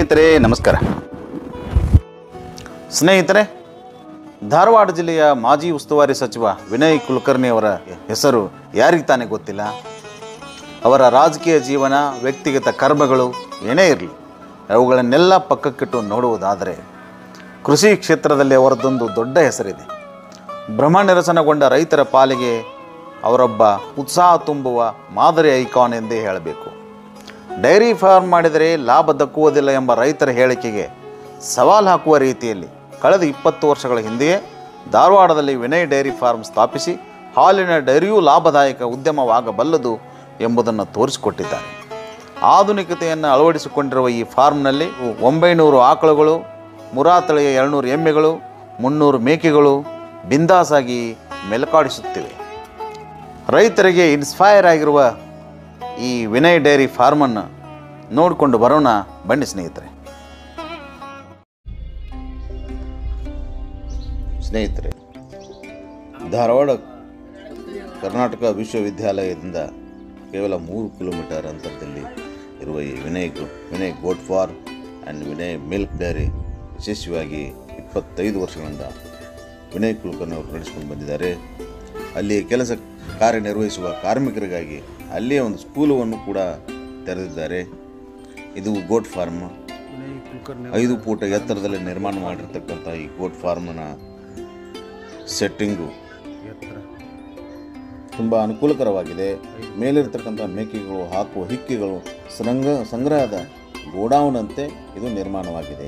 ಸ್ನೇಹಿತರೆ ನಮಸ್ಕಾರ ಸ್ನೇಹಿತರೆ ಧಾರವಾಡ ಜಿಲ್ಲೆಯ ಮಾಜಿ ಉಸ್ತುವಾರಿ ಸಚಿವ ವಿನಯ್ ಕುಲಕರ್ಣಿ ಅವರ ಹೆಸರು ಯಾರಿಗೆ ತಾನೇ ಗೊತ್ತಿಲ್ಲ ಅವರ ರಾಜಕೀಯ ಜೀವನ ವ್ಯಕ್ತಿಗತ ಕರ್ಮಗಳು ಏನೇ ಇರಲಿ ಅವುಗಳನ್ನೆಲ್ಲ ಪಕ್ಕಕ್ಕಿಟ್ಟು ನೋಡುವುದಾದರೆ ಕೃಷಿ ಕ್ಷೇತ್ರದಲ್ಲಿ ಅವರದ್ದೊಂದು ದೊಡ್ಡ ಹೆಸರಿದೆ ಭ್ರಮ ನಿರಸನಗೊಂಡ ರೈತರ ಪಾಲಿಗೆ ಅವರೊಬ್ಬ ಉತ್ಸಾಹ ತುಂಬುವ ಮಾದರಿ ಐಕಾನ್ ಎಂದೇ ಹೇಳಬೇಕು ಡೈರಿ ಫಾರ್ಮ್ ಮಾಡಿದರೆ ಲಾಭ ದಕ್ಕುವುದಿಲ್ಲ ಎಂಬ ರೈತರ ಹೇಳಿಕೆಗೆ ಸವಾಲು ಹಾಕುವ ರೀತಿಯಲ್ಲಿ ಕಳೆದ ಇಪ್ಪತ್ತು ವರ್ಷಗಳ ಹಿಂದೆಯೇ ಧಾರವಾಡದಲ್ಲಿ ವಿನಯ್ ಡೈರಿ ಫಾರ್ಮ್ ಸ್ಥಾಪಿಸಿ ಹಾಲಿನ ಡೈರಿಯೂ ಲಾಭದಾಯಕ ಉದ್ಯಮವಾಗಬಲ್ಲದು ಎಂಬುದನ್ನು ತೋರಿಸಿಕೊಟ್ಟಿದ್ದಾರೆ ಆಧುನಿಕತೆಯನ್ನು ಅಳವಡಿಸಿಕೊಂಡಿರುವ ಈ ಫಾರ್ಮ್ನಲ್ಲಿ ಒಂಬೈನೂರು ಆಕಳುಗಳು ಮುರಾ ತಳಿಯ ಎರಡುನೂರು ಎಮ್ಮೆಗಳು ಮುನ್ನೂರು ಮೇಕೆಗಳು ಬಿಂದಾಸಾಗಿ ಮೆಲುಕಾಡಿಸುತ್ತಿವೆ ರೈತರಿಗೆ ಇನ್ಸ್ಪೈರ್ ಆಗಿರುವ ಈ ವಿನಯ್ ಡೈರಿ ಫಾರ್ಮನ್ನು ನೋಡಿಕೊಂಡು ಬರೋಣ ಬನ್ನಿ ಸ್ನೇಹಿತರೆ ಸ್ನೇಹಿತರೆ ಧಾರವಾಡ ಕರ್ನಾಟಕ ವಿಶ್ವವಿದ್ಯಾಲಯದಿಂದ ಕೇವಲ ಮೂರು ಕಿಲೋಮೀಟರ್ ಅಂತರದಲ್ಲಿ ಇರುವ ಈ Vinay go- Vinay goat farm and Vinay milk dairy ಯಶಸ್ವಿಯಾಗಿ ಇಪ್ಪತ್ತೈದು ವರ್ಷಗಳಿಂದ ವಿನಯ್ ಕುಲಕರ್ಣಿ ಅವರು ನಡೆಸಿಕೊಂಡು ಬಂದಿದ್ದಾರೆ ಅಲ್ಲಿ ಕೆಲಸ ಕಾರ್ಯನಿರ್ವಹಿಸುವ ಕಾರ್ಮಿಕರಿಗಾಗಿ ಅಲ್ಲಿಯೇ ಒಂದು ಸ್ಕೂಲವನ್ನು ಕೂಡ ತೆರೆದಿದ್ದಾರೆ ಇದು ಗೋಟ್ ಫಾರ್ಮ್ ಐದು ಫೂಟ ಎತ್ತರದಲ್ಲಿ ನಿರ್ಮಾಣ ಮಾಡಿರ್ತಕ್ಕಂಥ ಈ ಗೋಟ್ ಫಾರ್ಮ್ನ ಸೆಟ್ಟಿಂಗು ತುಂಬ ಅನುಕೂಲಕರವಾಗಿದೆ ಮೇಲಿರ್ತಕ್ಕಂಥ ಮೇಕೆಗಳು ಹಾಕುವ ಹಿಕ್ಕಿಗಳು ಸಂಗ್ರ ಸಂಗ್ರಹದ ಗೋಡೌನಂತೆ ಇದು ನಿರ್ಮಾಣವಾಗಿದೆ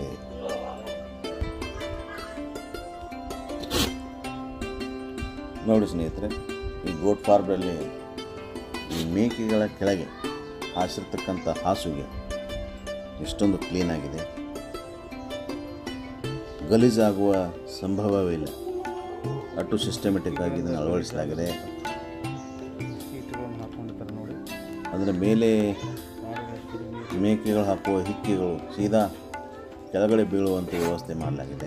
ನೋಡಿ ಸ್ನೇಹಿತರೆ ಈ ಗೋಟ್ ಫಾರ್ಮ್ನಲ್ಲಿ ಈ ಮೇಕೆಗಳ ಕೆಳಗೆ ಹಾಸಿರ್ತಕ್ಕಂಥ ಹಾಸುಗೆ ಎಷ್ಟೊಂದು ಕ್ಲೀನಾಗಿದೆ ಗಲೀಜಾಗುವ ಸಂಭವವಿಲ್ಲ ಅಷ್ಟು ಸಿಸ್ಟಮೆಟಿಕ್ ಆಗಿ ಇದನ್ನು ಅಳವಡಿಸಲಾಗಿದೆ ಅದರ ಮೇಲೆ ಮೇಕೆಗಳು ಹಾಕುವ ಹಿಕ್ಕಿಗಳು ಸೀದಾ ಕೆಳಗಡೆ ಬೀಳುವಂಥ ವ್ಯವಸ್ಥೆ ಮಾಡಲಾಗಿದೆ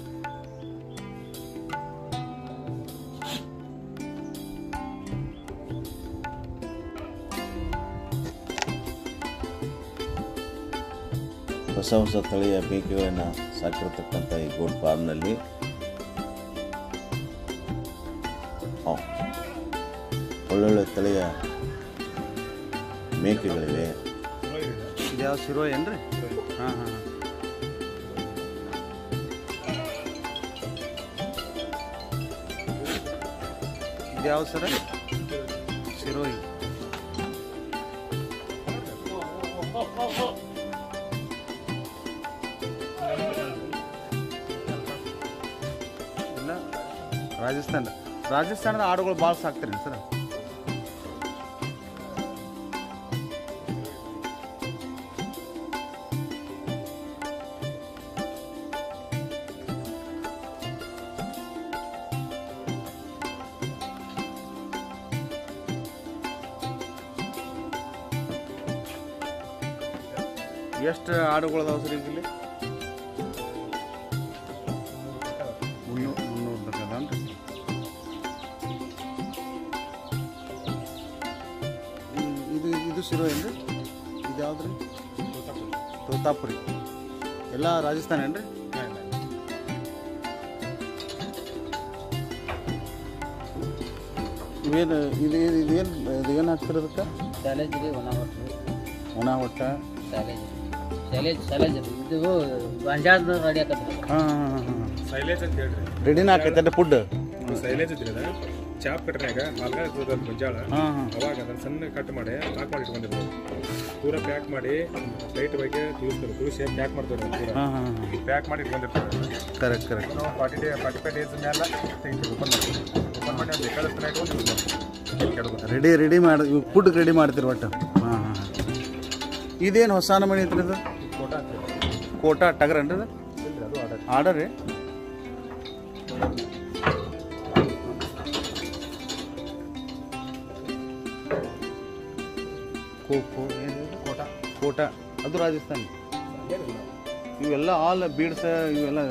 ಹೊಸ ಹೊಸ ತಳಿಯ ಮೇಕೆಗಳನ್ನು ಸಾಕಿರತಕ್ಕಂಥ ಈ ಗೋಲ್ಡ್ ಫಾರ್ಮ್ನಲ್ಲಿ ಆ, ಒಳ್ಳೊಳ್ಳೆ ತಳಿಯ ಮೇಕೆಗಳಿವೆ ಇದು ಯಾವ ಶಿರೋ ಏನ್ರಿ ಹಾಂ ಹಾಂ ಇದು ಯಾವ ಸರ ಶಿರೋಯಿ ಇಲ್ಲ ರಾಜಸ್ಥಾನ ರಾಜಸ್ಥಾನದ ಆಡುಗಳು ಭಾಳ ಸಾಕ್ತೀರಿ ಸರ್ ಎಷ್ಟು ಆಡುಗಳು ಅದಾವ ಸರ್ ಈಗ ಇಲ್ಲಿ ಮುನ್ನೂರು ಮುನ್ನೂರು ತನಕ ಅದಾನ್ರಿ ಹ್ಮ್, ಇದು ಇದು ಶಿರೋ ಏನ್ರಿ ಇದು ಯಾವ್ದು ರೀ ತೋತಾಪುರಿ ಎಲ್ಲ ರಾಜಸ್ಥಾನ ಏನ್ರಿ ಇವೇನು ಇದು ಇದೇನು ಇದೇನು ಹಾಕ್ತಿರೋದಕ್ಕೆ ಶಾಲೇಜ್ ರೀ ಒಣ ಹೊಟ್ಟು ಒಣ ಹೊಟ್ಟ ಶಾಲೇಜ್ ಶಾಲೇಜ್ ಶಾಲೇಜ್ ರೀ ಇದು ಗೊಂಜಾಳದ ರೆಡಿ ಆಕತ್ರಿ ಹಾಂ ಹಾಂ ಹಾಂ ಸೈಲೇಜ್ ಅಂತ ಹೇಳ್ರಿ ರೆಡಿನ ಹಾಕೈತೆ ಫುಡ್ ಸೈಲೇಜ್ ಇದ್ರಿ ಅದ ಚಾಪ್ ಕಟ್ನ್ಯಾಗ ಮಾಲ್ಗಾಯ ಇರ್ತದ ಗೊಂಜಾಳ ಹಾಂ ಹಾಂ ಅವಾಗ ಅದನ್ನ ಸಣ್ಣ ಕಟ್ ಮಾಡಿ ಪ್ಯಾಕ್ ಮಾಡಿ ಇಟ್ಕೊಂಡಿರ್ಬೋದು ಪೂರ ಪ್ಯಾಕ್ ಮಾಡಿ ಟೈಟ್ ಬಗ್ಗೆ ತುಳಿಸ್ತಾರೆ ತುಳಿಸಿ ಪ್ಯಾಕ್ ಮಾಡ್ತಾರೆ ಪೂರ ಹಾಂ ಹಾಂ ಹಾಂ ಪ್ಯಾಕ್ ಮಾಡಿ ಇಟ್ಕೊಂಡಿರ್ತಾರೆ ಕರೆಕ್ಟ್ ಕರೆಕ್ಟ್ ನಾವು forty day forty five days ಮೇಲೆ ತೆಗಿತೀವಿ ಓಪನ್ ಮಾಡ್ತೀವಿ ಓಪನ್ ಮಾಡಿ ಅದು ಬೇಕಾದಷ್ಟು ಇಟ್ಕೊಂಡು ಯೂಸ್ ಮಾಡ್ತೀವಿ ಕೆಡಬೇಕು ರೆಡಿ ರೆಡಿ ಮಾಡಿ ಇವು ಫುಡ್ ರೆಡಿ ಮಾಡ್ತೀರಿ ಒಟ್ಟು ಹಾಂ ಹಾಂ ಇದೇನು ಹೊಸ ನಮೂನಿ ಐತ್ರಿ ಇದು ಫೋಟೋ ಹಾಕ್ತೀವಿ ಕೋಟಾ ಟಗರನ್ರಿ ಇದು ಇಲ್ರಿ ಅದು ಆರ್ಡರ್ ಆರ್ಡರ್ ರೀ ಕೋಕೋ ಏನಿದು ಕೋಟಾ ಕೋಟಾ ಅದು ರಾಜಸ್ಥಾನಿ ಇವೆಲ್ಲ ಆಲ್ ಬೀಡ್ಸ್ ಇವೆಲ್ಲ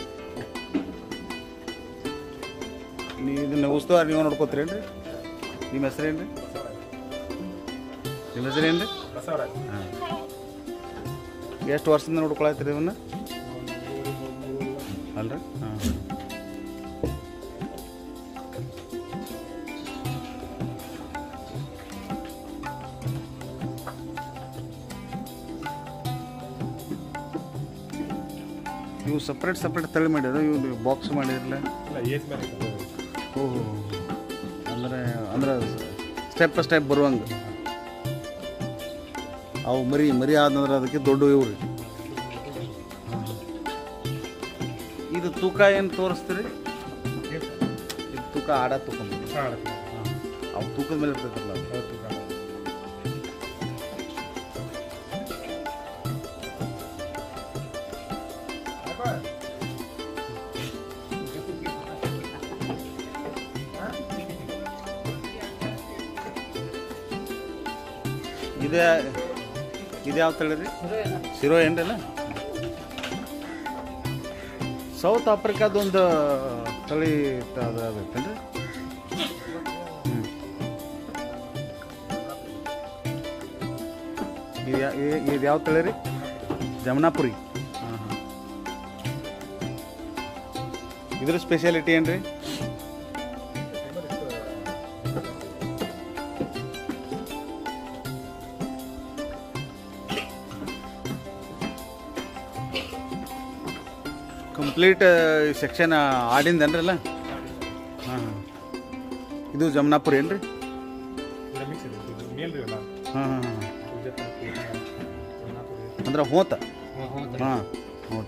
ನೀವು ಇದನ್ನ ಉಸ್ತುವಾರಿ ನೀವು ನೋಡ್ಕೋತೀರೇನ್ರಿ ನಿಮ್ಮ ಹೆಸರೇನು ರೀ ನಿಮ್ಮ ಹೆಸರೇನು ರೀ ಬಸವರಾಜ್ ಹಾಂ ಎಷ್ಟು ವರ್ಷದಿಂದ ನೋಡ್ಕೊಳತ್ತೀರಿ ಇವನ್ನ ಅಲ್ರಿ ಹಾಂ ಇವು ಸಪ್ರೇಟ್ ಸಪ್ರೇಟ್ ತಳಿ ಮಾಡ್ಯಾರ ಇವು ಬಾಕ್ಸ್ ಮಾಡಿರಲ್ಲ ಇಲ್ಲ ಏಸ್ ಮೇಲೆ ಓಹೋ ಅಂದರೆ ಅಂದ್ರೆ ಸ್ಟೆಪ್ ಸ್ಟೆಪ್ ಬರುವಂಗೆ ಅವು ಮರಿ ಮರಿ ಆದಂದ್ರೆ ಅದಕ್ಕೆ ದೊಡ್ಡ ಇವು ರೀ ಇದು ತೂಕ ಏನು ತೋರಿಸ್ತೀರಿ ಇದು ತೂಕ ಆಡ ತೂಕ ಹಾಂ ಅವು ತೂಕದ ಮೇಲೆ ಇರ್ತೈತಲ್ಲ ಅದು. ಹೌದು ಕಾಣ ಇದೇ ಇದು ಯಾವ ತಳಿ ರೀ ಸಿರೋ ಏನ್ರಲ್ಲ ಸೌತ್ ಆಫ್ರಿಕಾದೊಂದು ತಳಿ ತ- ಅದು ಅದೈತೇನ್ರಿ ಹ್ಞೂ ಇದು ಯಾ- ಇ- ಇದು ಯಾವ ತಳಿ ರೀ ಜಮನಾಪುರಿ ಹಾಂ ಹಾಂ ಇದ್ರ ಸ್ಪೆಷಾಲಿಟಿ ಏನು ರೀ ಕಂಪ್ಲೀಟ್ ಸೆಕ್ಷನ್ ಆಡಿಂದನ್ರಲ್ಲ ಹಾಂ ಹಾಂ ಇದು ಜಮನಾಪುರಿ ಏನು ರೀ ಇದು ಮಿಕ್ಸ್ ಇದೆ ಇದು ಮೇಲ್ ರೀ ಅಲ್ಲ ಹಾಂ ಹಾಂ ಹಾಂ ವಿಜಯಪುರ, ಜಗನ್ನಾಥಪುರಿ. ಅಂದ್ರೆ ಹೋತ ಹ್ಞೂ ಹ್ಞೂ ಹಾಂ ಹೋತ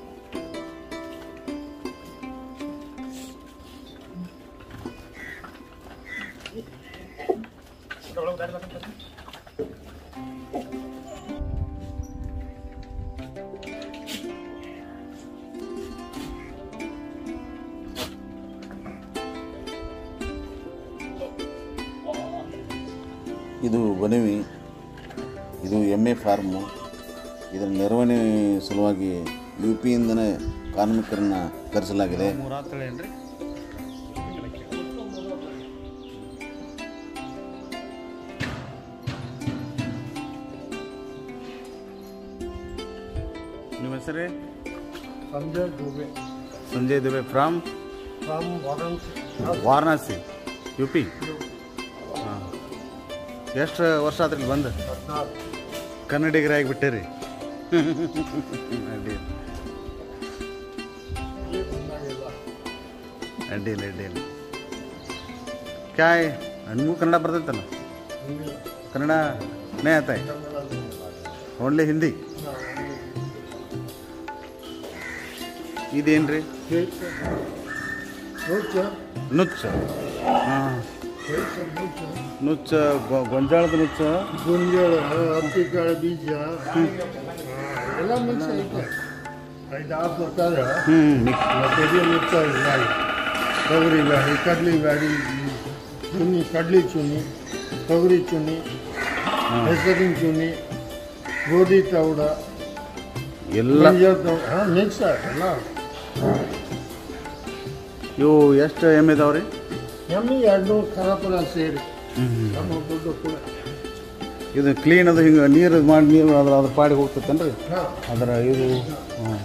ಇದು ಬನವಿ ಇದು ಎಮ್ಮೆ ಫಾರ್ಮು ಇದರ ನಿರ್ವಹಣೆ ಸಲುವಾಗಿ ಯು ಪಿಯಿಂದನೇ ಕಾರ್ಮಿಕರನ್ನ ಕರೆಸಲಾಗಿದೆ ಮೂರಾತಳಿ ಏನು ರೀ ನಿಮ್ಮ ಹೆಸರೇ Sanjay Dubey Sanjay Dubey from from Varanasi Varanasi U P ಹಾಂ ಎಷ್ಟು ವರ್ಷ ಆತ್ರಿ ಇಲ್ಲಿ ಬಂದು ಹದಿನಾರು ಕನ್ನಡಿಗರಾಗಿ ಬಿಟ್ಟೇರಿ ಅಡ್ಡಿ ಇಲ್ಲಿ ಬಂದಾಗೆಲ್ಲ ಅಡ್ಡಿಲ್ಲ ಅಡ್ಡಿಲ್ಲ ಕ್ಯಾಯ್ ನಿಮಗೂ ಕನ್ನಡ ಬರ್ತೈತಲ್ಲ ಹಿಂದಿ ಕನ್ನಡ ನೇ ಆತಾಯ್ ಓನ್ಲಿ ಹಿಂದಿ ಇದೇನ್ರಿ ಕೇಕ್ ನುಚ್ಚ ನುಚ್ಚ ಹಾಂ ಕೇಕ್ ನುಚ್ಚ ನುಚ್ಚ ಗೊ- ಗೊಂಜಾಳದ ನುಚ್ಚ ಗುಂಜಾಳ ಹತ್ತಿಕಾಳು ಬೀಜ ಎಲ್ಲ ಮಿಕ್ಸ್ ಐತೆ ಐದಾರು ಪ್ರಕಾರ ಹ್ಞೂ ಮಿಕ್ಸ್ ಮತ್ತೆ ನುಚ್ಚ ಬ್ಯಾಳಿ ತೊಗರಿ ಬ್ಯಾಳಿ ಕಡ್ಲಿ ಬ್ಯಾಳಿ ಚುನ್ನಿ ಕಡ್ಲಿ ಚುನ್ನಿ ತೊಗರಿ ಚುನ್ನಿ ಹೆಸರಿನ ಚುನ್ನಿ ಗೋಧಿ ತೌಡ ಎಲ್ಲ ಗೊಂಜಾಳ ತೌಡ ಹಾಂ ಮಿಕ್ಸ್ ಎಲ್ಲ ಇವು ಎಷ್ಟು ಎಮ್ಮೆ ಇದಾವ್ರಿ ಎಮ್ಮಿ ಎರಡು ನೂರು ಖರಾಪುರ ಸೇರಿ ಹ್ಞೂ ನಮ್ಮ ದುಡ್ಡು ಕೂಡ ಇದು ಕ್ಲೀನ್ ಅದು ಹಿಂಗೆ ನೀರು ಮಾಡಿ ನೀರು ಅದ್ರ ಅದ್ರ ಪಾಡಿಗೆ ಹೋಗ್ತೈತೇನ್ರಿ ಹಾಂ ಅದರ ಇದು ಹ್ಞೂ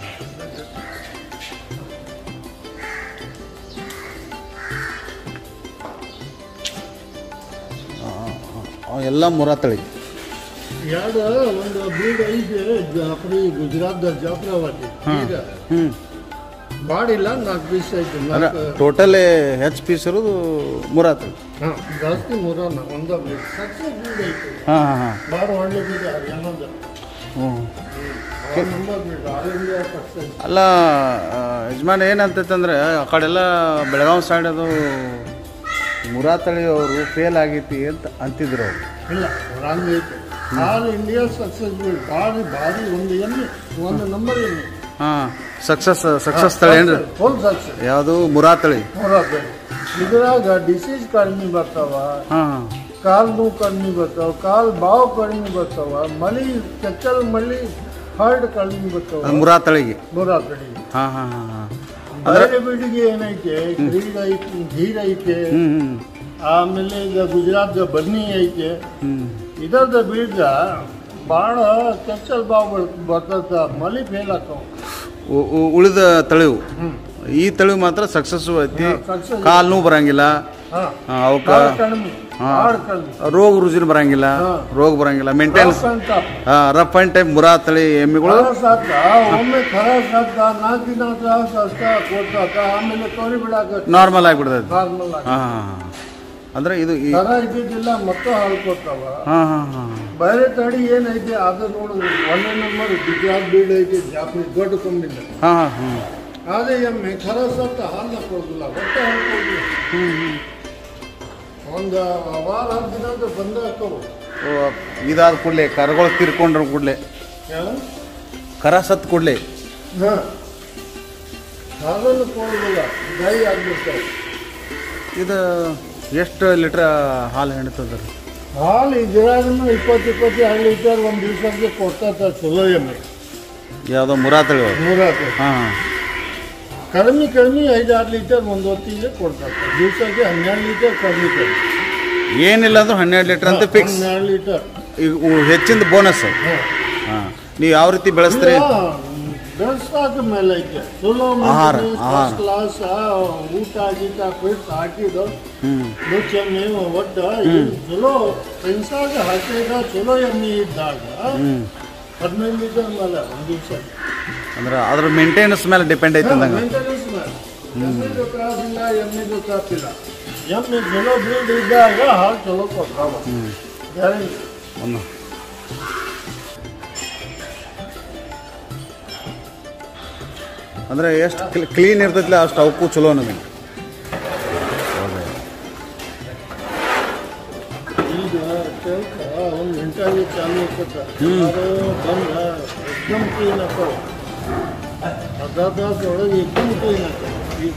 ಎಲ್ಲ ಮುರಾ ತಳಿ ಎರಡು ಒಂದು ಬೀಡ್ ಐತೆ ಜಾಫ್ರಿ ಗುಜರಾತ್ ಜಾಫ್ರಾಬಾದಿ ಈಗ ಹ್ಞೂ ಬಾಡಿಲ್ಲ ನಾಲ್ಕು ಪೀಸ್ ಐತೆ ಅಲ್ಲ ನಾಲ್ಕು ಟೋಟಲ್ ಹೆಚ್ಚು ಪೀಸ್ ಇರೋದು ಮುರಾ ತಳಿ ಹಾಂ ಜಾಸ್ತಿ ಮೂರನ್ನ ಒಂದ ಬೀಡ್ ಸಕ್ಸಸ್ ಬೀಡ್ ಐತೆ ಹಾಂ ಹಾಂ ಹಾಂ ಬಾಡ ಒಳ್ಳೆ ಬೀಡ್ ಏನೊಂದು ಹ್ಞೂ number breed all India success ಅಲ್ಲ ಆ, ಯಜಮಾನ್ ಏನಂತೈತಂದ್ರೆ ಆ ಕಡೆಲ್ಲ ಬೆಳಗಾವಿ ಸೈಡ್ ಅದು ಮುರಾ ತಳಿ ಅವರು ಫೇಲ್ ಆಗೈತಿ ಅಂತ ಅಂತಿದ್ರು ಅವರು ಇಲ್ಲ ರಾಂಗ್ ಐತೆ ಆಲ್ ಇಂಡಿಯಾ ಸಕ್ಸಸ್ ಬೀಡ್ ಭಾರಿ ಭಾರಿ ಒಂದು ಎಮ್ಮೆ ಒಂದು ನಂಬರ್ ಎಮ್ಮೆ ಹಾಂ ಸಕ್ಸಸ್ ಸಕ್ಸಸ್ ತಳಿ ಏನ್ರಿ ಫುಲ್ ಸಕ್ಸಸ್ ಯಾವುದು ಮುರಾ ತಳಿ ಮೂರ ಇದ್ರಾಗ ಡಿಸೀಸ್ ಕಡಿಮೆ ಬರ್ತಾವ ಹಾಂ ಕಾಲ್ ನೋವು ಕಡಿಮೆ ಬರ್ತಾವ ಕಾಲ್ ಬಾವು ಕಡಿಮೆ ಬರ್ತಾವ ಮಳಿ ಕೆಚ್ಚಲ್ ಮಳಿ ಹಾರ್ಟ್ ಕಡಿಮೆ ಬರ್ತಾವ ಅದು ಮುರಾ ತಳಿಗೆ ಮೂರ ಕಡಿಮೆ ಹಾಂ ಹಾಂ ಹಾಂ ಹಾಂ ಬೇರೆ ಬೀಡಿಗೆ ಏನೈತೆ ಗ್ರೀಡ್ ಐತಿ ಧೀರ್ ಐತೆ ಹ್ಞೂ ಹ್ಞೂ ಆಮೇಲೆ ಈಗ ಗುಜರಾತ್ಗೆ ಬನ್ನಿ ಐತೆ ಹ್ಞೂ ಇದರದ ಬೀಜ ಭಾಳ ಕೆಚ್ಚಲ್ ಬಾವು ಬರ್ತದ ಮಲಿ ಫೇಲ್ ಆಕವು ಉ- ಉ- ಉಳಿದ ತಳಿವು ಹ್ಮ್. ಈ ತಳಿವು ಮಾತ್ರ ಸಕ್ಸಸ್ ಐತಿ ಹಾ, success. ಕಾಲು ನೋವು ಬರಂಗಿಲ್ಲ ಹಾಂ ಆ, ಅವಕ್ಕ ಭಾಳ ಕಡಿಮೆ ಹಾ. ಭಾಳ ಕಡಿಮೆ ರೋಗ ರುಜಿನ ಬರಂಗಿಲ್ಲ ಹಾ. ರೋಗ ಬರಂಗಿಲ್ಲ maintenance Rough and tough. Rough and type Murrah ತಳಿ ಎಮ್ಮೆಗಳು ಖರಾಸ್ ಆತ ಒಮ್ಮೆ ಖರಾಸ್ ಆತ ನಾಲ್ಕು ದಿನ ತ್ರಾಸ ಅಷ್ಟ ಕೊಡ್ತಾತ ಆಮೇಲೆ ತೊರಿ ಬಿಡಾಕ ನಾರ್ಮಲ್ ಆಗಿಬಿಡ್ತೈತಿ ನಾರ್ಮಲ್ ಆಗಿ ಹಾಂ ಹಾಂ ಅಂದ್ರೆ ಇದು ಈ ಖರ ಇದ್ದಿದ್ದಿಲ್ಲ ಮತ್ತೆ ಹಾಳ್ಕೊತಾವ ಹಾಂ ಹಾಂ ಹಾಂ ಬೇರೆ ತಳಿ ಏನೈತಿ ಅದು ನೋಡಿದ್ರಿ ಒಂದೇ ನಂಬರ್ ಗುಜರಾತ್ ಬೀಡ್ ಐತಿ ಜಾಪನೀಸ್ ದೊಡ್ಡ ಕಂಪ್ನಿದ ಹಾಂ ಹಾಂ ಹ್ಞೂ ಅದೇ ಎಮ್ಮೆ ಖರಾಸ್ ಆತ ಹಾಲು ಕೊಡೋದಿಲ್ಲ ಒಟ್ಟೆ ಹಾಳ್ಕೊಡ್ಲಿ ಒಂದು ವಾರ ಹತ್ತು ದಿನ ಅಂತ ಬಂದೇ ಹಾಕವು ಇದಾದ ಕೂಡಲೇ ಕರಗಳು ತೀರ್ಕೊಂಡ್ರ ಕೂಡಲೇ ಕರ ಸತ್ ಕೂಡಲೇ ಹಾಂ ಹಾಲನ್ನು ಕೊಡೋದಿಲ್ಲ ದೈ ಆಗ್ಬಿಡ್ತಾವೆ ಇದು ಎಷ್ಟು ಲೀಟ್ರ್ ಹಾಲು ಹೆಣ್ತದ ರೀ ಹಾಲು ಇದ್ರಾಗನು ಇಪ್ಪತ್ತು ಇಪ್ಪತ್ತು ಎರಡು ಲೀಟರ್ ಒಂದು ದಿವಸಕ್ಕೆ ಕೊಡ್ತಾ ಚಲೋ ಎಮ್ಮೆ ಯಾವುದೋ ಮುರಾ ತಳಿ ನೂರಾಕು ಹಾಂ ಹಾಂ ಕಡಿಮೆ ಕಡಿಮೆ ಐದು ಆರು ಲೀಟರ್ ಒಂದು ಹೊತ್ತಿಗೆ ಕೊಡ್ತಾರೆ ದಿವಸಕ್ಕೆ ಹನ್ನೆರಡು ಲೀಟರ್ ಕಡಿಮೆ ಕಡಿಮೆ ಏನಿಲ್ಲ ಅಂದ್ರೂ ಹನ್ನೆರಡು ಲೀಟ್ರ್ ಅಂತ ಫಿಕ್ಸ್ ಹನ್ನೆರಡು ಲೀಟರ್ ಈಗ ಉ- ಹೆಚ್ಚಿಂದ ಬೋನಸ್ ಹಾಂ ನೀವು ಯಾವ ರೀತಿ ಬೆಳೆಸ್ತೀರಿ ಬೆಳೆಸಾಕ ಮೇಲೆ ಐತೆ ಚಲೋ ಆಹಾರ, ಆಹಾರ. ಫಸ್ಟ್ ಕ್ಲಾಸ್ ಊಟ ಗೀಟ ಫಿಟ್ಸ್ ಹಾಕಿದ್ದು ಹ್ಞೂ ನುಚ್ಚ ಮೇವು ಒಡ್ಡ ಇದ್ ಚಲೋ ಪೆನ್ಸಾಗ ಹಾಕಿದ ಚಲೋ ಎಮ್ಮೆ ಇದ್ದಾಗ ಹ್ಞೂ ಹದಿನೈದು ಲೀಟರ್ ಮೇಲೆ ಒಂದು ದಿವಸ ಅಂದ್ರೆ ಅದ್ರ ಮೇಂಟೆನೆನ್ಸ್ ಮೇಲೆ ಡಿಪೆಂಡ್ ಐತೆ ಅಂದಂಗೆ ಮೇಂಟೆನೆನ್ಸ್ ಮೇಲೆ ಎಮ್ಮೆದು ತ್ರಾಸಿಲ್ಲ ಎಮ್ಮೆದು ತ್ರಾಸಿಲ್ಲ ಎಮ್ಮೆ ಚಲೋ ಬ್ರೀಡ್ ಇದ್ದಾಗ ಹಾಲು ಚಲೋ ಕೊಡ್ತಾವ ಗ್ಯಾರಂಟಿ ಒಂದು ಅಂದ್ರೆ ಎಷ್ಟು ಕ್ಲೀನ್ ಇರ್ತೈತಿಲ್ಲ ಅಷ್ಟು ಅವಕ್ಕೂ ಚಲೋ ನಮಗೆ ಈಗ ಕೆಲ್ಸ ಒಂದು ಗಂಟೆಗೆ ಚಾಲು ಇರ್ತದೆ ಯಾರೋ ಬಂದ ಎಕ್ದಮ್ ಕ್ಲೀನ್ ಹಾಕೋ ಅರ್ಧ ತಾಸು ಒಳಗೆ ಎಕ್ದಮ್ ಕ್ಲೀನ್ ಹಾಕೋ ಈಗ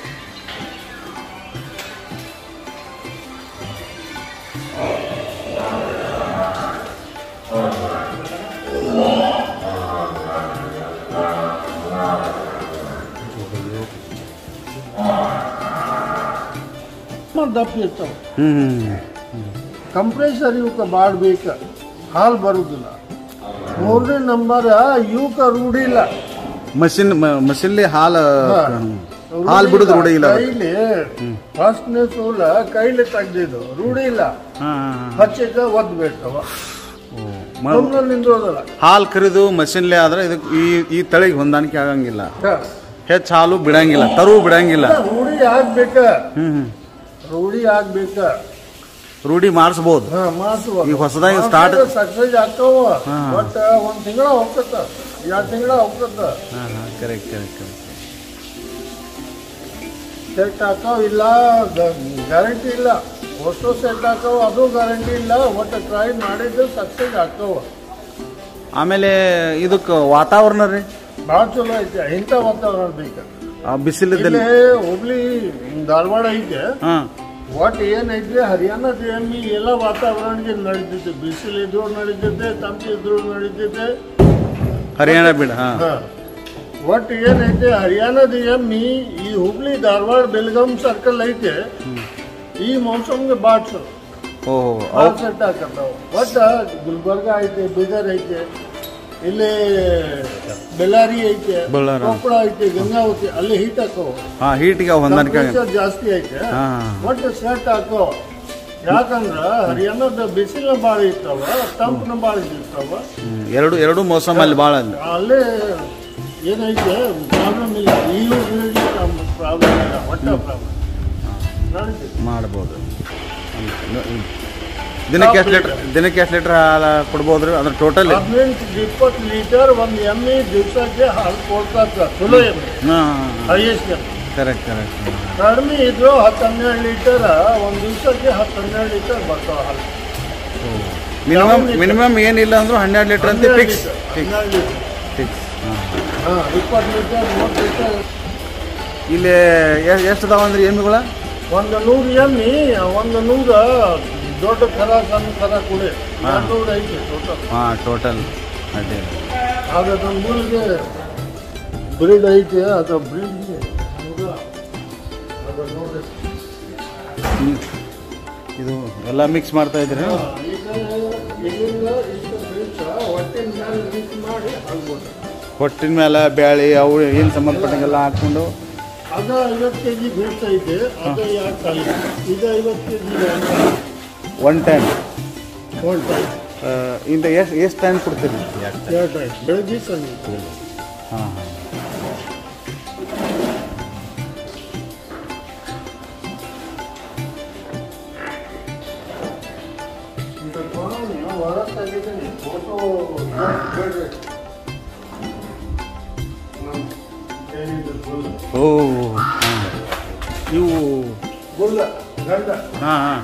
ದಪ್ಪ ಇರ್ತಾವೆ ಹ್ಞೂ ಹ್ಞೂ ಕಂಪ್ರೆಸರ್ ಇವಕ್ಕೆ ಮಾಡಬೇಕು ಹಾಲು ಬರುವುದಿಲ್ಲ ಮೂರನೇ ನಂಬರ್ ಇವಕ್ಕೆ ರೂಢಿ ಇಲ್ಲ ಮಷಿನ್ ಮಷಿನ್ಲಿ ಹಾಲು ಹಾಲು ಬಿಡುದು ರೂಢಿ ಇಲ್ಲ ಅದಕ್ಕೆ. ಕೈಲಿ ಫಸ್ಟ್ನೇ ಸೂಲ ಕೈಲಿ ತೆಗ್ದಿದ್ದು ರೂಢಿ ಇಲ್ಲ ಹಾಂ ಹಾಂ ಹಚ್ಚಿದ್ದ ಒದ್ದು ಬಿಡ್ತಾವ ಹಾಂ ಸುಮ್ಮನೆ ನಿಂದ್ರೋದಲ್ಲ ಹಾಲು ಕರಿದು ಮಷಿನ್ಲಿ ಆದ್ರೆ ಇದಕ್ಕೆ ಈ ಈ ತಳಿಗೆ ಹೊಂದಾಣಿಕೆ ಆಗಂಗಿಲ್ಲ ಹೆಚ್ಚು ಹಾಲು ಬಿಡಂಗಿಲ್ಲ ತರು ಬಿಡಂಗಿಲ್ಲ ರೂಢಿ ಆಗ್ಬೇಕ ಹ್ಞೂ ಹ್ಞೂ ರೂಢಿ ಆಗ್ಬೇಕ ರೂಢಿ ಮಾಡಿಸ್ಬೋದು ಹಾ ಮಾಡ್ಸುವ ಈಗ ಹೊಸದಾಗಿ start- ಸಕ್ಸಸ್ ಆಗ್ತಾವ ಹಾ. ಬಟ್ ಒಂದ್ ತಿಂಗಳ ಹೋಗ್ತದ ಎರಡು ತಿಂಗಳ ಹೋಗ್ತದ ಹಾಂ ಹಾಂ ಕರೆಕ್ಟ್ ಕರೆಕ್ಟ್ ಕರೆಕ್ಟ್ ಸೆಟ್ ಹಾಕಾವ ಇಲ್ಲ ಗ್ಯಾರಂಟಿ ಇಲ್ಲ ಒಟ್ಟು ಸೆಟ್ ಹಾಕಾವ ಅದು ಗ್ಯಾರಂಟಿ ಇಲ್ಲ ಒಟ್ಟು ಟ್ರೈ ಮಾಡಿದ್ದು ಸಕ್ಸಸ್ ಆಗ್ತಾವ ಆಮೇಲೆ ಇದಕ್ಕೆ ವಾತಾವರಣ ರೀ ಭಾಳ ಚಲೋ ಐತೆ ಇಂಥ ವಾತಾವರಣ ಬೇಕು ಆ ಬಿಸಿಲಿದ್ದಲ್ಲಿ ಇಲ್ಲೇ ಹುಬ್ಳಿ ಧಾರವಾಡ ಐತೆ ಹಾಂ ಒಟ್ಟು ಏನೈತೆ ಹರಿಯಾಣ ಎಮ್ಮಿ ಎಲ್ಲ ವಾತಾವರಣಕ್ಕೆ ನಡೀತೈತೆ ಬಿಸಿಲಿದ್ರು ನಡೀತೈತೆ ತಂಪಿದ್ರು ನಡೀತೈತೆ ಹರಿಯಾಣ ಬಿಡ ಹಾಂ ಹಾ. ಒಟ್ಟು ಏನೈತೆ ಹರಿಯಾಣದ ಎಮ್ಮಿ ಈ ಹುಬ್ಳಿ ಧಾರವಾಡ ಬೆಳಗಾಂ ಸರ್ಕಲ್ ಐತೆ ಈ ಮೌಸಮ್ಗೆ ಭಾಳ ಚಲೋ ಓಹೋ ಭಾಳ ಸೆಟ್ ಹಾಕತ್ತಾವ ಒಟ್ಟು ಗುಲ್ಬರ್ಗ ಐತೆ ಬೀದರ್ ಐತೆ ಇಲ್ಲಿ ಬೆಳ್ಳಾರಿ ಐತೆ ಬಳ್ಳಾರಿ. ಕೊಪ್ಪಳ ಐತೆ ಗಂಗಾವತಿ ಅಲ್ಲಿ ಹೀಟ್ ಹಾಕೋ ಹಾಂ ಹೀಟಿಗೆ ಹೊಂದಾಣಿಕೆ ಆಗಂಗಿಲ್ಲ ಟೆಂಪರೇಚರ್ ಜಾಸ್ತಿ ಐತೆ ಹಾ. ಒಟ್ಟು ಸೆಟ್ ಹಾಕೋ ಯಾಕಂದ್ರ ಹರಿಯಾಣದ ಬಿಸಿಲ ಭಾಳ ಇರ್ತಾವ ತಂಪನ ಭಾಳ ಇರ್ತಾವ ಹ್ಮ್. ಎರಡು ಎರಡು ಮೋಸಮ್ ಅಲ್ಲಿ ಭಾಳ ಅಲ್ಲಿ ಅಲ್ಲೇ ಏನೈತೆ ಪ್ರಾಬ್ಲಮ್ ಇಲ್ಲ ಈಗಲೂ ಪ್ರಾಬ್ಲಮ್ ಇಲ್ಲ ಒಟ್ಟ ಪ್ರಾಬ್ಲಮ್ ನಡೀತೈತೆ ಮಾಡ್ಬೋದು ದಿನಕ್ಕೆ ಎಷ್ಟು ಲೀಟ್ರ್ ದಿನಕ್ಕೆ ಎಷ್ಟು ಲೀಟ್ರ್ ಹಾಲು ಕೊಡ್ಬೋದು ರೀ ಅದ್ರ ಟೋಟಲ್ ಹದಿನೆಂಟು ಇಪ್ಪತ್ತು ಲೀಟರ್ ಒಂದು ಎಮ್ಮೆ ದಿವಸಕ್ಕೆ ಹಾಲು ಕೊಡ್ತಾ ಚಲೋ ಎಮ್ಮೆ ಹಾಂ ಹೈಯೆಸ್ಟ್ ಎಮ್ಮೆ ಕರೆಕ್ಟ್ ಕರೆಕ್ಟ್ ಕಡಿಮೆ ಇದ್ರು ಹತ್ತು ಹನ್ನೆರಡು ಲೀಟರ್ ಒಂದು ದಿವಸಕ್ಕೆ ಹತ್ತು ಹನ್ನೆರಡು ಲೀಟರ್ ಬರ್ತಾವ ಹಾಲು ಮಿನಿಮಮ್ ಮಿನಿಮಮ್ ಏನಿಲ್ಲ ಅಂದ್ರೂ ಹನ್ನೆರಡು ಲೀಟ್ರ್ ಅಂತ ಹನ್ನೆರಡು ಫಿಕ್ಸ್ ಲೀಟರ್, ಫಿಕ್ಸ್ ಹನ್ನೆರಡು ಲೀಟರ್ ಫಿಕ್ಸ್ ಹಾಂ ಹಾಂ ಇಪ್ಪತ್ತು ಲೀಟರ್ ಮೂವತ್ತು ಲೀಟರ್ ಇಲ್ಲಿ ಎಷ್ಟು ಅದಾವ ಅಂದ್ರೆ ಎಮ್ಮಿಗಳ ಒಂದು ನೂರು ಎಮ್ಮಿ ಒಂದು ನೂರ ದೊಡ್ಡ ಕರ ಸಣ್ಣ ಕರ ಕುಡಿ ನೂರು ಐತೆ ಟೋಟಲ್ ಹಾಂ ಟೋಟಲ್ ಅಡ್ಡಿ ಆದ್ರೆ ನಮ್ಮ ಊರಿಗೆ ಬ್ರೀಡ್ ಐತೆ ಅದು ಬ್ರೀಡ್ಗೆ ನೂರ ಅದು ನೋಡಿ ಇದು ಎಲ್ಲ ಮಿಕ್ಸ್ ಮಾಡ್ತಾ ಇದ್ರಿ ಈಗ ಇದರಿಂದ ಇಷ್ಟು ಬೀಜ ಹೊಟ್ಟಿನ ಮೇಲೆ ಮಿಕ್ಸ್ ಮಾಡಿ ಆಗ್ಬೋದು ಹೊಟ್ಟಿನ ಮೇಲೆ ಬ್ಯಾಳಿ ಅವು ಏನು ಸಂಬಂಧಪಟ್ಟಂಗೆಲ್ಲ ಹಾಕ್ಕೊಂಡು ಅದು ಐವತ್ತು ಕೆ ಜಿ ಬೀಳ್ತಾ ಇದೆ ಅದು ಎರಡು ಟನ್ ಇದು ಐವತ್ತು K G one time one time ಇಂದ ಎಷ್ಟು ಎಷ್ಟು ಟೈಮ್ ಕೊಡ್ತೀರಿ ಎರಡು ಟೈಮ್ ಬೆಳಗ್ಗೆ ಸಂಜೆ ಹಾಂ ಹಾಂ ಹೊರ ತೆಗಿದ್ದೀನಿ ಫೋಟೋ ಬೇಡ್ರಿ ಓ ಹಾಂ ಇವು ಬುಲ್ಲ ಗಂಡ ಹಾಂ ಹಾಂ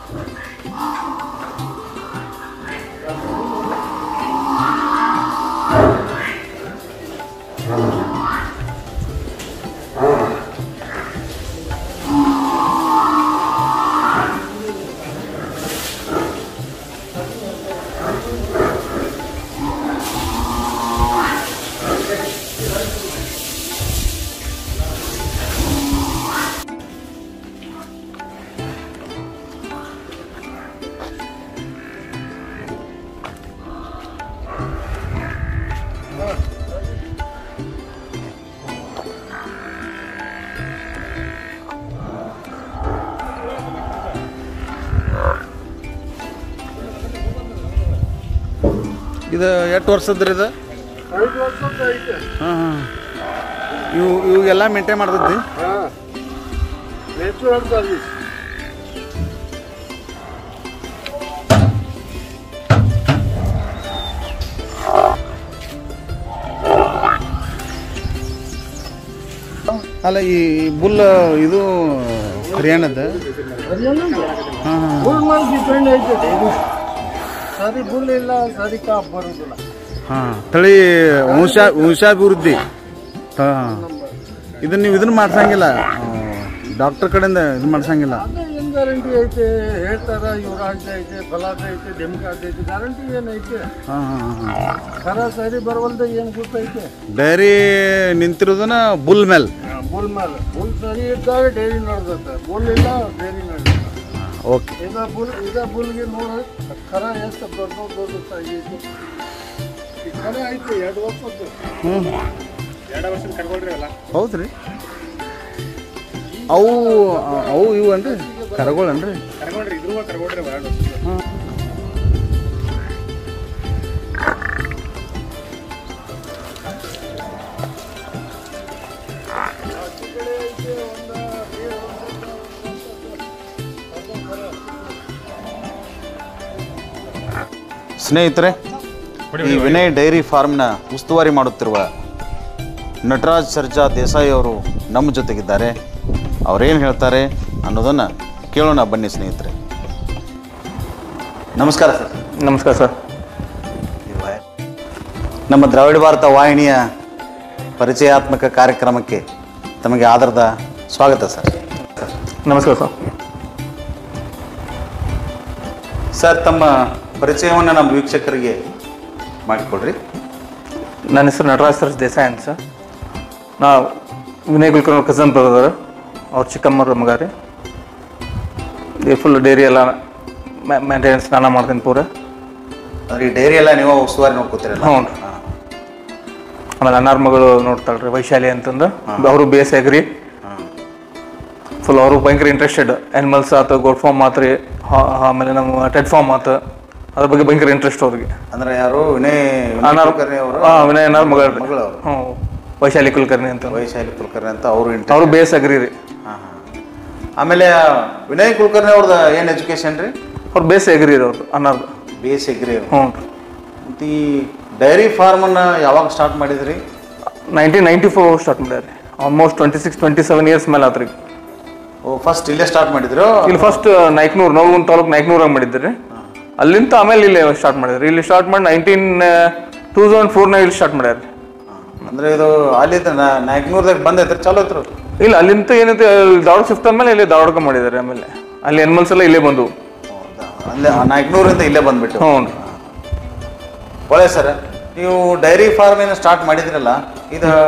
ಇದು ಎಷ್ಟು ವರ್ಷದ್ರಿ ಇದು ಐದು ವರ್ಷದ ಐತೆ ಹಾಂ ಹಾಂ ಇವು ಇವಾಗೆಲ್ಲ ಮೇಂಟೈನ್ ಮಾಡ್ತೈತಿ ಹಾಂ ನ್ಯಾಚುರಲ್ ಸರ್ವಿಸ್ ಅಲ್ಲ ಈ ಬುಲ್ ಇದು ಹರಿಯಾಣದ ಹಾಂ ಹಾಂ ಬುಲ್ ಮೇಲೆ ಡಿಪೆಂಡ್ ಐತೆ ಇದು ಸರಿ ಬುಲ್ ಇಲ್ಲ ಸರಿ ಕಾಪ್ ಬರೋದಿಲ್ಲ ಹಾಂ ತಳಿ ವಂಶ ವಂಶಾಭಿವೃದ್ಧಿ ಹಾಂ ಇದನ್ನ ನೀವು ಇದನ್ನ ಮಾಡ್ಸಂಗಿಲ್ಲ ಡಾಕ್ಟರ್ ಕಡೆಯಿಂದ ಇದು ಮಾಡ್ಸಂಗಿಲ್ಲ ಅದೇ ಏನು ಗ್ಯಾರಂಟಿ ಐತೆ ಹೇಳ್ತಾರ ಯುವರಾಜ್ ಐತೆ ಬಲಾದ ಐತೆ ಡೆಮ್ಕಾದ್ ಐತೆ ಗ್ಯಾರಂಟಿ ಏನೈತೆ ಹಾಂ ಹಾಂ ಹಾಂ ಖರ ಸರಿ ಬರವಲ್ದ ಏನು ಗೊತ್ತೈತೆ ಡೈರಿ ನಿಂತಿರೋದನ್ನ ಬುಲ್ ಮೇಲೆ ಬುಲ್ ಮೇಲೆ ಬುಲ್ ಸರಿ ಇದ್ದಾಗ ಡೈರಿ ನಡೆದತ್ತೆ ಬುಲ್ ಇಲ್ಲ ಡೈರಿ ನಡೆಯುತ್ತೆ ಓಕೆ ಇದ ಬುಲ್ ಇದ ಬುಲ್ಗೆ ನೋಡ ಖರ ಎಷ್ಟು ದೊಡ್ಡ ದೊಡ್ಡ ಸಾಗೈತೆ ಈ ಖರ ಐತೆ ಎರಡು ವರ್ಷದ್ದು ಹ್ಞೂ ಎರಡು ವರ್ಷದ ಕರ್ಕೊಳ್ರಿ ಅಲ್ಲ ಹೌದ್ರಿ ಅವು ಅವು ಇವು ಅನ್ರಿ ಕರಗೋಳನ್ರಿ ಕರ್ಕೊಳ್ರಿ ಇದ್ರು ಕರ್ಕೊಳ್ರಿ ಎರಡು ವರ್ಷದ ಸ್ನೇಹಿತರೆ ಈ ವಿನಯ್ ಡೈರಿ ಫಾರ್ಮ್ನ ಉಸ್ತುವಾರಿ ಮಾಡುತ್ತಿರುವ ನಟರಾಜ್ ಸರ್ಜಾ ದೇಸಾಯಿ ಅವರು ನಮ್ಮ ಜೊತೆಗಿದ್ದಾರೆ ಅವರೇನು ಹೇಳ್ತಾರೆ ಅನ್ನೋದನ್ನು ಕೇಳೋಣ ಬನ್ನಿ ಸ್ನೇಹಿತರೆ ನಮಸ್ಕಾರ ಸರ್ ನಮಸ್ಕಾರ ಸರ್ ನಮ್ಮ ದ್ರಾವಿಡ ಭಾರತ ವಾಹಿನಿಯ ಪರಿಚಯಾತ್ಮಕ ಕಾರ್ಯಕ್ರಮಕ್ಕೆ ತಮಗೆ ಆಧಾರದ ಸ್ವಾಗತ ಸರ್ ನಮಸ್ಕಾರ ಸರ್ ಸರ್ ತಮ್ಮ ಪರಿಚಯವನ್ನು ನಮ್ಮ ವೀಕ್ಷಕರಿಗೆ ಮಾಡಿಕೊಡ್ರಿ ನನ್ನ ಹೆಸರು ನಟರಾಜ್ ಸರ್ ದೇಸಾಯಿ ಅಂತ ಸರ್ ನಾ ವಿನಯ್ ಕುಲ್ಕರ್ಣಿ ಅವ್ರ ಕಸನ್ ಬ್ರದರ್ ಅವ್ರ ಚಿಕ್ಕಮ್ಮರ ಮಗ ರೀ ಈ ಫುಲ್ ಡೈರಿ ಎಲ್ಲ ಮೇಂಟೆನೆನ್ಸ್ ನಾನು ಮಾಡ್ತೀನಿ ಪೂರ ಅಂದ್ರೆ ಈ ಡೈರಿ ಎಲ್ಲ ನೀವು ಉಸ್ತುವಾರಿ ನೋಡ್ಕೋತೀರಲ್ಲ ಹ್ಞೂ ರೀ ಆಮೇಲೆ ಅನ್ನಾರ ಮಗಳು ನೋಡ್ತಾಳೆ ರೀ ವೈಶಾಲಿ ಅಂತಂದು ಅವರು ಬಿ ಎಸ್ ಅಗ್ರಿ ಫುಲ್ ಅವರು ಭಯಂಕರ ಇಂಟ್ರೆಸ್ಟೆಡ್ ಆ್ಯನಿಮಲ್ಸ್ ಆತು ಗೋಟ್ ಫಾರ್ಮ್ ಆತು ರೀ ಹಾ- ಆಮೇಲೆ ನಮ್ಮ ಟೆಡ್ ಫಾರ್ಮ್ ಆತು ಅದ್ರ ಬಗ್ಗೆ ಭಯಂಕರ ಇಂಟ್ರೆಸ್ಟ್ ಅವ್ರಿಗೆ ಅಂದ್ರೆ ಯಾರು ವಿನಯ್ ವಿನಯ್ ಅನಾರ್ ಕುಲಕರ್ಣಿ ಅವರು ಹಾಂ ವಿನಯ್ ಅನ್ನಾರ್ ಮಗಳು ರೀ ಮಗಳು ಅವರು ಹ್ಞೂ ವೈಶಾಲಿ ಕುಲಕರ್ಣಿ ಅಂತ ವೈಶಾಲಿ ಕುಲಕರ್ಣಿ ಅಂತ ಅವರು ಇಂಟ್ರೆಸ್ಟ್ ಅವರು ಬಿ ಎಸ್ ಅಗ್ರಿ ರೀ ಹಾಂ ಹಾಂ ಆಮೇಲೆ ವಿನಯ್ ಕುಲಕರ್ಣಿ ಅವ್ರದ್ದು ಏನು ಎಜುಕೇಶನ್ ರೀ ಅವ್ರು ಬೇಸ್ ಅಗ್ರಿ ರೀ ಅವ್ರದ್ದು ಅನ್ನಾರ್ದು ಬಿ ಎಸ್ ಎಗ್ರಿ ಹ್ಞೂ ರೀ ಮತ್ತು ಈ ಡೈರಿ ಫಾರ್ಮನ್ನು ಯಾವಾಗ ಸ್ಟಾರ್ಟ್ ಮಾಡಿದ್ರಿ ನೈನ್ಟೀನ್ ನೈಂಟಿ ಫೋರ್ ಸ್ಟಾರ್ಟ್ ಮಾಡ್ಯಾರ almost twenty six twenty seven years ಮೇಲೆ ಆತ್ರಿ ಓ ಫಸ್ಟ್ ಇಲ್ಲೇ ಸ್ಟಾರ್ಟ್ ಮಾಡಿದ್ರು ಇಲ್ಲಿ ಫಸ್ಟ್ ನಾಯ್ಕನೂರು ನೋಲ್ಗುಂದ್ ತಾಲೂಕು ನಾಯ್ಕನೂರಾಗ ಮಾಡಿದ್ರಿ ಅಲ್ಲಿಂದ ಆಮೇಲೆ ಇಲ್ಲಿ ಸ್ಟಾರ್ಟ್ ಮಾಡಿದ್ರಿ ಇಲ್ಲಿ ಸ್ಟಾರ್ಟ್ ಮಾಡಿ ನೈನ್ಟೀನ್ ಟೂ ತೌಸಂಡ್ ಫೋರ್ನಾಗ ಇಲ್ಲಿ ಸ್ಟಾರ್ಟ್ ಮಾಡ್ಯಾರ ಅಂದ್ರೆ ಇದು ಅಲ್ಲಿಂದ ನಾಲ್ಕನೂರದಾಗ ಬಂದೈತ್ರಿ ಚಲೋ ಐತ್ರಿ ಇಲ್ಲ ಅಲ್ಲಿಂದ ಏನೈತೆ ಧಾರವಾಡ ಶಿಫ್ಟ್ ಆದ್ಮೇಲೆ ಇಲ್ಲಿ ಧಾರವಾಡಕ್ಕೆ ಮಾಡಿದ್ದಾರೆ ಆಮೇಲೆ ಅಲ್ಲಿ ಅನಿಮಲ್ಸ್ ಎಲ್ಲ ಇಲ್ಲೇ ಬಂದು ಅಲ್ಲೇ ನಾಲ್ಕನೂರಿಂದ ಇಲ್ಲೇ ಬಂದ್ಬಿಟ್ಟು ಹ್ಞೂ ರೀ ಒಳ್ಳೆ ಸರ್ ನೀವು ಡೈರಿ ಫಾರ್ಮ್ ಏನು ಸ್ಟಾರ್ಟ್ ಮಾಡಿದ್ರಲ್ಲ ಇದು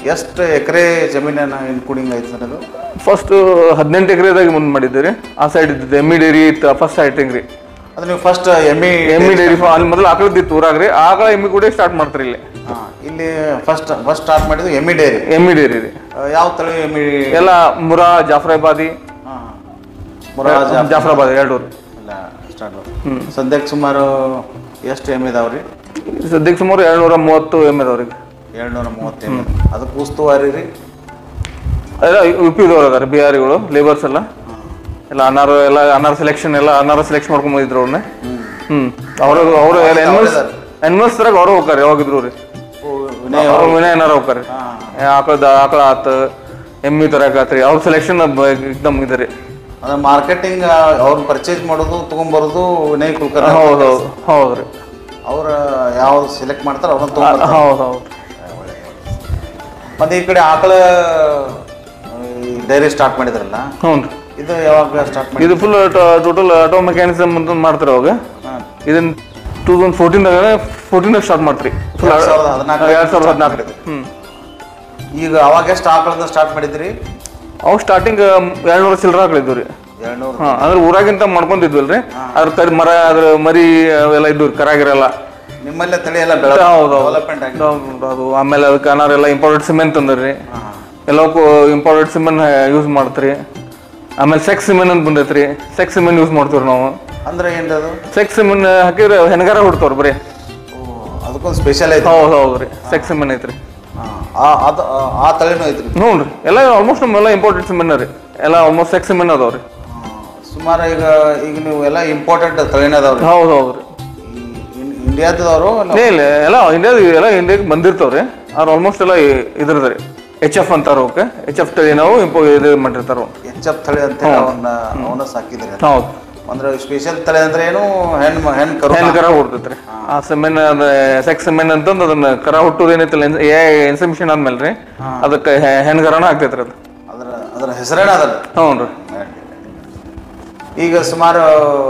ಎಷ್ಟು ಎಕರೆ ಜಮೀನನ್ನ ಇನ್ಕ್ಲೂಡಿಂಗ್ ಐತೆ ಸರ್ ಅದು ಫಸ್ಟ್ ಹದಿನೆಂಟು ಎಕರೆದಾಗ ಮುಂದೆ ಮಾಡಿದ್ದೀರಿ ಆ ಸೈಡ್ ಇದ್ದಿದ್ದು ಎಮ್ಮಿ ಡೈರಿ ಇತ್ತು ಫಸ್ಟ್ ಸ್ಟಾರ್ಟಿಂಗ್ ರೀ ಅದು ನೀವು ಫಸ್ಟ್ ಎಮ್ಮಿ ಎಮ್ಮಿ ಡೈರಿ ಅಲ್ಲಿ ಮೊದಲು ಆಕಳದಿತ್ತು ಊರಾಗ್ರಿ ಆಕಳ ಎಮ್ಮಿ ಕೂಡ ಸ್ಟಾರ್ಟ್ ಮಾಡ್ತಾರೆ ಇಲ್ಲಿ ಹಾಂ ಇಲ್ಲಿ ಫಸ್ಟ್ ಫಸ್ಟ್ ಸ್ಟಾರ್ಟ್ ಮಾಡಿದ್ದು ಎಮ್ಮಿ ಡೈರಿ ಎಮ್ಮಿ ಡೈರಿ ರೀ ಯಾವ ತಳಿ ಎಮ್ಮಿ ಎಲ್ಲ ಮುರಾ ಜಾಫ್ರಾಬಾದಿ ಹಾಂ ಮುರಾಜ್ ಜಾಫ್ರಾಬಾದಿ ಎರಡು ಎಲ್ಲ ಸ್ಟಾರ್ಟ್ ಸದ್ಯಕ್ಕೆ ಸುಮಾರು ಎಷ್ಟು ಎಮ್ಮೆ ಇದಾವ್ರಿ ಸದ್ಯಕ್ಕೆ ಸುಮಾರು ಎರಡ್ನೂರ ಮೂವತ್ತು ಎಮ್ಮೆ ಅದಾವ್ರಿ ಏಳ್ನೂರ ಮೂವತ್ತು ಎಮ್ಮೆ ಅದಕ್ಕೆ ಉಸ್ತುವಾರಿ ರೀ ಎಲ್ಲ ಯು ಪಿದವ್ರು ಅದಾರೆ ಬಿಹಾರಿಗಳು ಲೇಬರ್ಸ್ ಎಲ್ಲ ಎಲ್ಲ ಅನಾರು ಎಲ್ಲ ಅನಾರ್ ಸೆಲೆಕ್ಷನ್ ಎಲ್ಲ ಅನಾರ ಸೆಲೆಕ್ಷನ್ ಮಾಡ್ಕೊಂಡ್ ಬಂದಿದ್ರು ಅವ್ರನ್ನ ಹ್ಮ್ ಅವರು ಅವರು ಎಲ್ಲ ಎನ್ಮಲ್ಸ್ ಎನ್ಮಲ್ಸ್ ತರಗ ಅವ್ರು ಹೋಗ್ತಾರೆ ಯಾವಾಗಿದ್ರು ರೀ ವಿನಯ್ ಅವ್ರು ವಿನಯ ಏನಾರ ಹೋಗ್ತಾರೆ ಆಕಳದ ಆಕಳ ಆತ ಎಮ್ಮಿ ತರಕ ಆತ್ರಿ ಅವ್ರ ಸೆಲೆಕ್ಷನ್ ಎಕ್ದಮ್ ಇದೆ ರೀ ಅಂದ್ರೆ ಮಾರ್ಕೆಟಿಂಗ್ ಅವ್ರು ಪರ್ಚೇಸ್ ಮಾಡೋದು ತೊಗೊಂಬರೋದು ವಿನಯ್ ಕುಲಕರ್ಣಿ ಹೌದು ಹೌದು ಹೌದು ರೀ ಅವ್ರ ಯಾವ್ದು ಸೆಲೆಕ್ಟ್ ಮಾಡ್ತಾರೆ ಅವ್ರನ್ನ ತೊಗೊಂಬರ್ತಾರೆ ಹೌದು ಹೌದು ಮತ್ತೆ ಈ ಕಡೆ ಆಕಳ ಡೈರಿ ಸ್ಟಾರ್ಟ್ ಮಾಡಿದ್ರಲ್ಲ ಹ್ಞೂ ರೀ ಇದು ಯಾವಾಗ ಸ್ಟಾರ್ಟ್ ಮಾಡಿ ಇದು ಫುಲ್ ಟೋಟಲ್ ಆಟೋ ಮೆಕ್ಯಾನಿಸಮ್ ಅಂತ ಮಾಡ್ತಾರೆ ಅವಾಗ ಹಾಂ ಇದನ್ನ ಟೂ ತೌಸಂಡ್ ಫೋರ್ಟೀನ್ದಾಗ ಫೋರ್ಟೀನ್ದಾಗ ಸ್ಟಾರ್ಟ್ ಮಾಡ್ತೀರಿ ಫುಲ್ ಎರಡ್ ಸಾವಿರದ ಹದಿನಾಲ್ಕು ಎರಡು ಸಾವಿರದ ಹದಿನಾಲ್ಕು ಹ್ಞೂ ಈಗ ಅವಾಗ ಎಷ್ಟು ಆಕಳದ ಸ್ಟಾರ್ಟ್ ಮಾಡಿದ್ರಿ ಅವು ಸ್ಟಾರ್ಟಿಂಗ್ ಎರಡ್ನೂರ ಚಿಲ್ಲರ ಹಾಕ್ಲಿದ್ವು ರೀ ಎರಡ್ನೂರು ಹಾಂ ಅಂದ್ರೆ ಊರಾಗಿಂತ ಮಾಡ್ಕೊಂಡಿದ್ವಲ್ರಿ ಅದ್ರ ಕರಿ ಮರ ಅದ್ರ ಮರಿ ಅವೆಲ್ಲ ಇದ್ವು ರೀ ಕರಾಗಿರಲ್ಲ ನಿಮ್ಮಲ್ಲೇ ತಳಿ ಎಲ್ಲ ಬೆಳ ಹೌದು ಡೆವಲಪ್ಮೆಂಟ್ ಆಗಿ ಹೌದು ಅದು ಆಮೇಲೆ ಅದಕ್ಕೆ ಅನಾರೆಲ್ಲ ಇಂಪಾರ್ಟೆಂಟ್ ಸಿಮೆಂಟ್ ತಂದ್ರಿ ಎಲ್ಲವಕ್ಕೂ ಇಂಪಾರ್ಟೆಂಟ್ ಸಿಮೆಂಟ್ ಯೂಸ್ ಮಾಡ್ತೀರಿ ಆಮೇಲೆ ಸೆಕ್ಸ್ ಸಿಮೆಂಟ್ ಅಂತ ಬಂದೈತ್ರಿ ಸೆಕ್ಸ್ ಸಿಮೆಂಟ್ ಯೂಸ್ ಮಾಡ್ತೀವಿ ನಾವು ಅಂದ್ರೆ ಏನ್ರಿ ಅದು ಸೆಕ್ಸ್ ಸಿಮೆಂಟ್ ಹಾಕಿದ್ರೆ ಹೆಣಗಾರ ಹುಡ್ತಾವ್ರಿ ಬರೀ ಓ, ಅದಕ್ಕೊಂದು ಸ್ಪೆಷಲ್ ಐತಿ ಹೌದು ಹೌದು ರೀ ಸೆಕ್ಸ್ ಸಿಮೆಂಟ್ ಐತ್ರಿ ಹಾ, ಆ ಅದು ಆ- ಆ ತಳಿನೂ ಐತ್ರಿ ಹ್ಞೂ ರೀ ಎಲ್ಲ ಆಲ್ಮೋಸ್ಟ್ ನಮ್ಮೆಲ್ಲ ಇಂಪಾರ್ಟೆಂಟ್ ಸಿಮೆಂಟ್ ರೀ ಎಲ್ಲ ಆಲ್ಮೋಸ್ಟ್ ಸೆಕ್ಸ್ ಸಿಮೆಂಟ್ ಅದಾವ ರೀ ಹಾ, ಸುಮಾರು ಈಗ ಈಗ ನೀವು ಎಲ್ಲ ಇಂಪಾರ್ಟೆಂಟ್ ತಳಿನ ಅದಾವ್ರಿ ಹೌದು ಹೌದು ರೀ ಇಂಡಿಯಾದವರು ಏ ಇಲ್ಲ ಎಲ್ಲ ಇಂಡಿಯಾದ ಎಲ್ಲ ಇಂಡಿಯಾಗೆ ಬಂದಿರ್ತಾವ್ರಿ ಅವ್ರು ಆಲ್ಮೋಸ್ಟ್ ಎಲ್ಲ ಇದ್ರದ ರೀ ಎಚ್ ಎಫ್ ಅಂತಾರ ಅವಕ್ಕೆ ಎಚ್ ಎಫ್ ತಳಿ ನಾವು ಇಂಪೋ ಇದು ಮಾಡಿರ್ತಾರ ಅವ್ರು. ಎಚ್ ಎಫ್ ತಳಿ ಅಂತ ಹೇಳಿ ಅವನ್ನ ಅವನ್ನ ಸಾಕಿದ್ರಿ ಹೌದು ಅಂದ್ರೆ ಸ್ಪೆಷಲ್ ತಳಿ ಅಂದ್ರೆ ಏನು ಹೆಣ್ಣು ಹೆಣ್ಣು ಕರು ಹೆಣ್ ಕರ ಹುಡ್ತೈತ್ರಿ ಆ ಸೆಮೆನ್ ಅದ ಸೆಕ್ಸ್ ಸೆಮೆನ್ ಅಂತಂದು ಅದನ್ನ ಕರ ಹುಟ್ಟೋದು ಏನೈತಿಲ್ಲ ಏ ಇನ್ಸಮಿಷನ್ ಆದ್ಮೇಲೆ ರೀ ಅದಕ್ಕೆ ಹೆಣ್ ಕರನ ಆಗ್ತೈತ್ರಿ ಅದು ಅದ್ರ ಅದ್ರ ಹೆಸರೇನ ಅದಲ್ಲ ಹ್ಞೂ ರೀ ಈಗ ಸುಮಾರು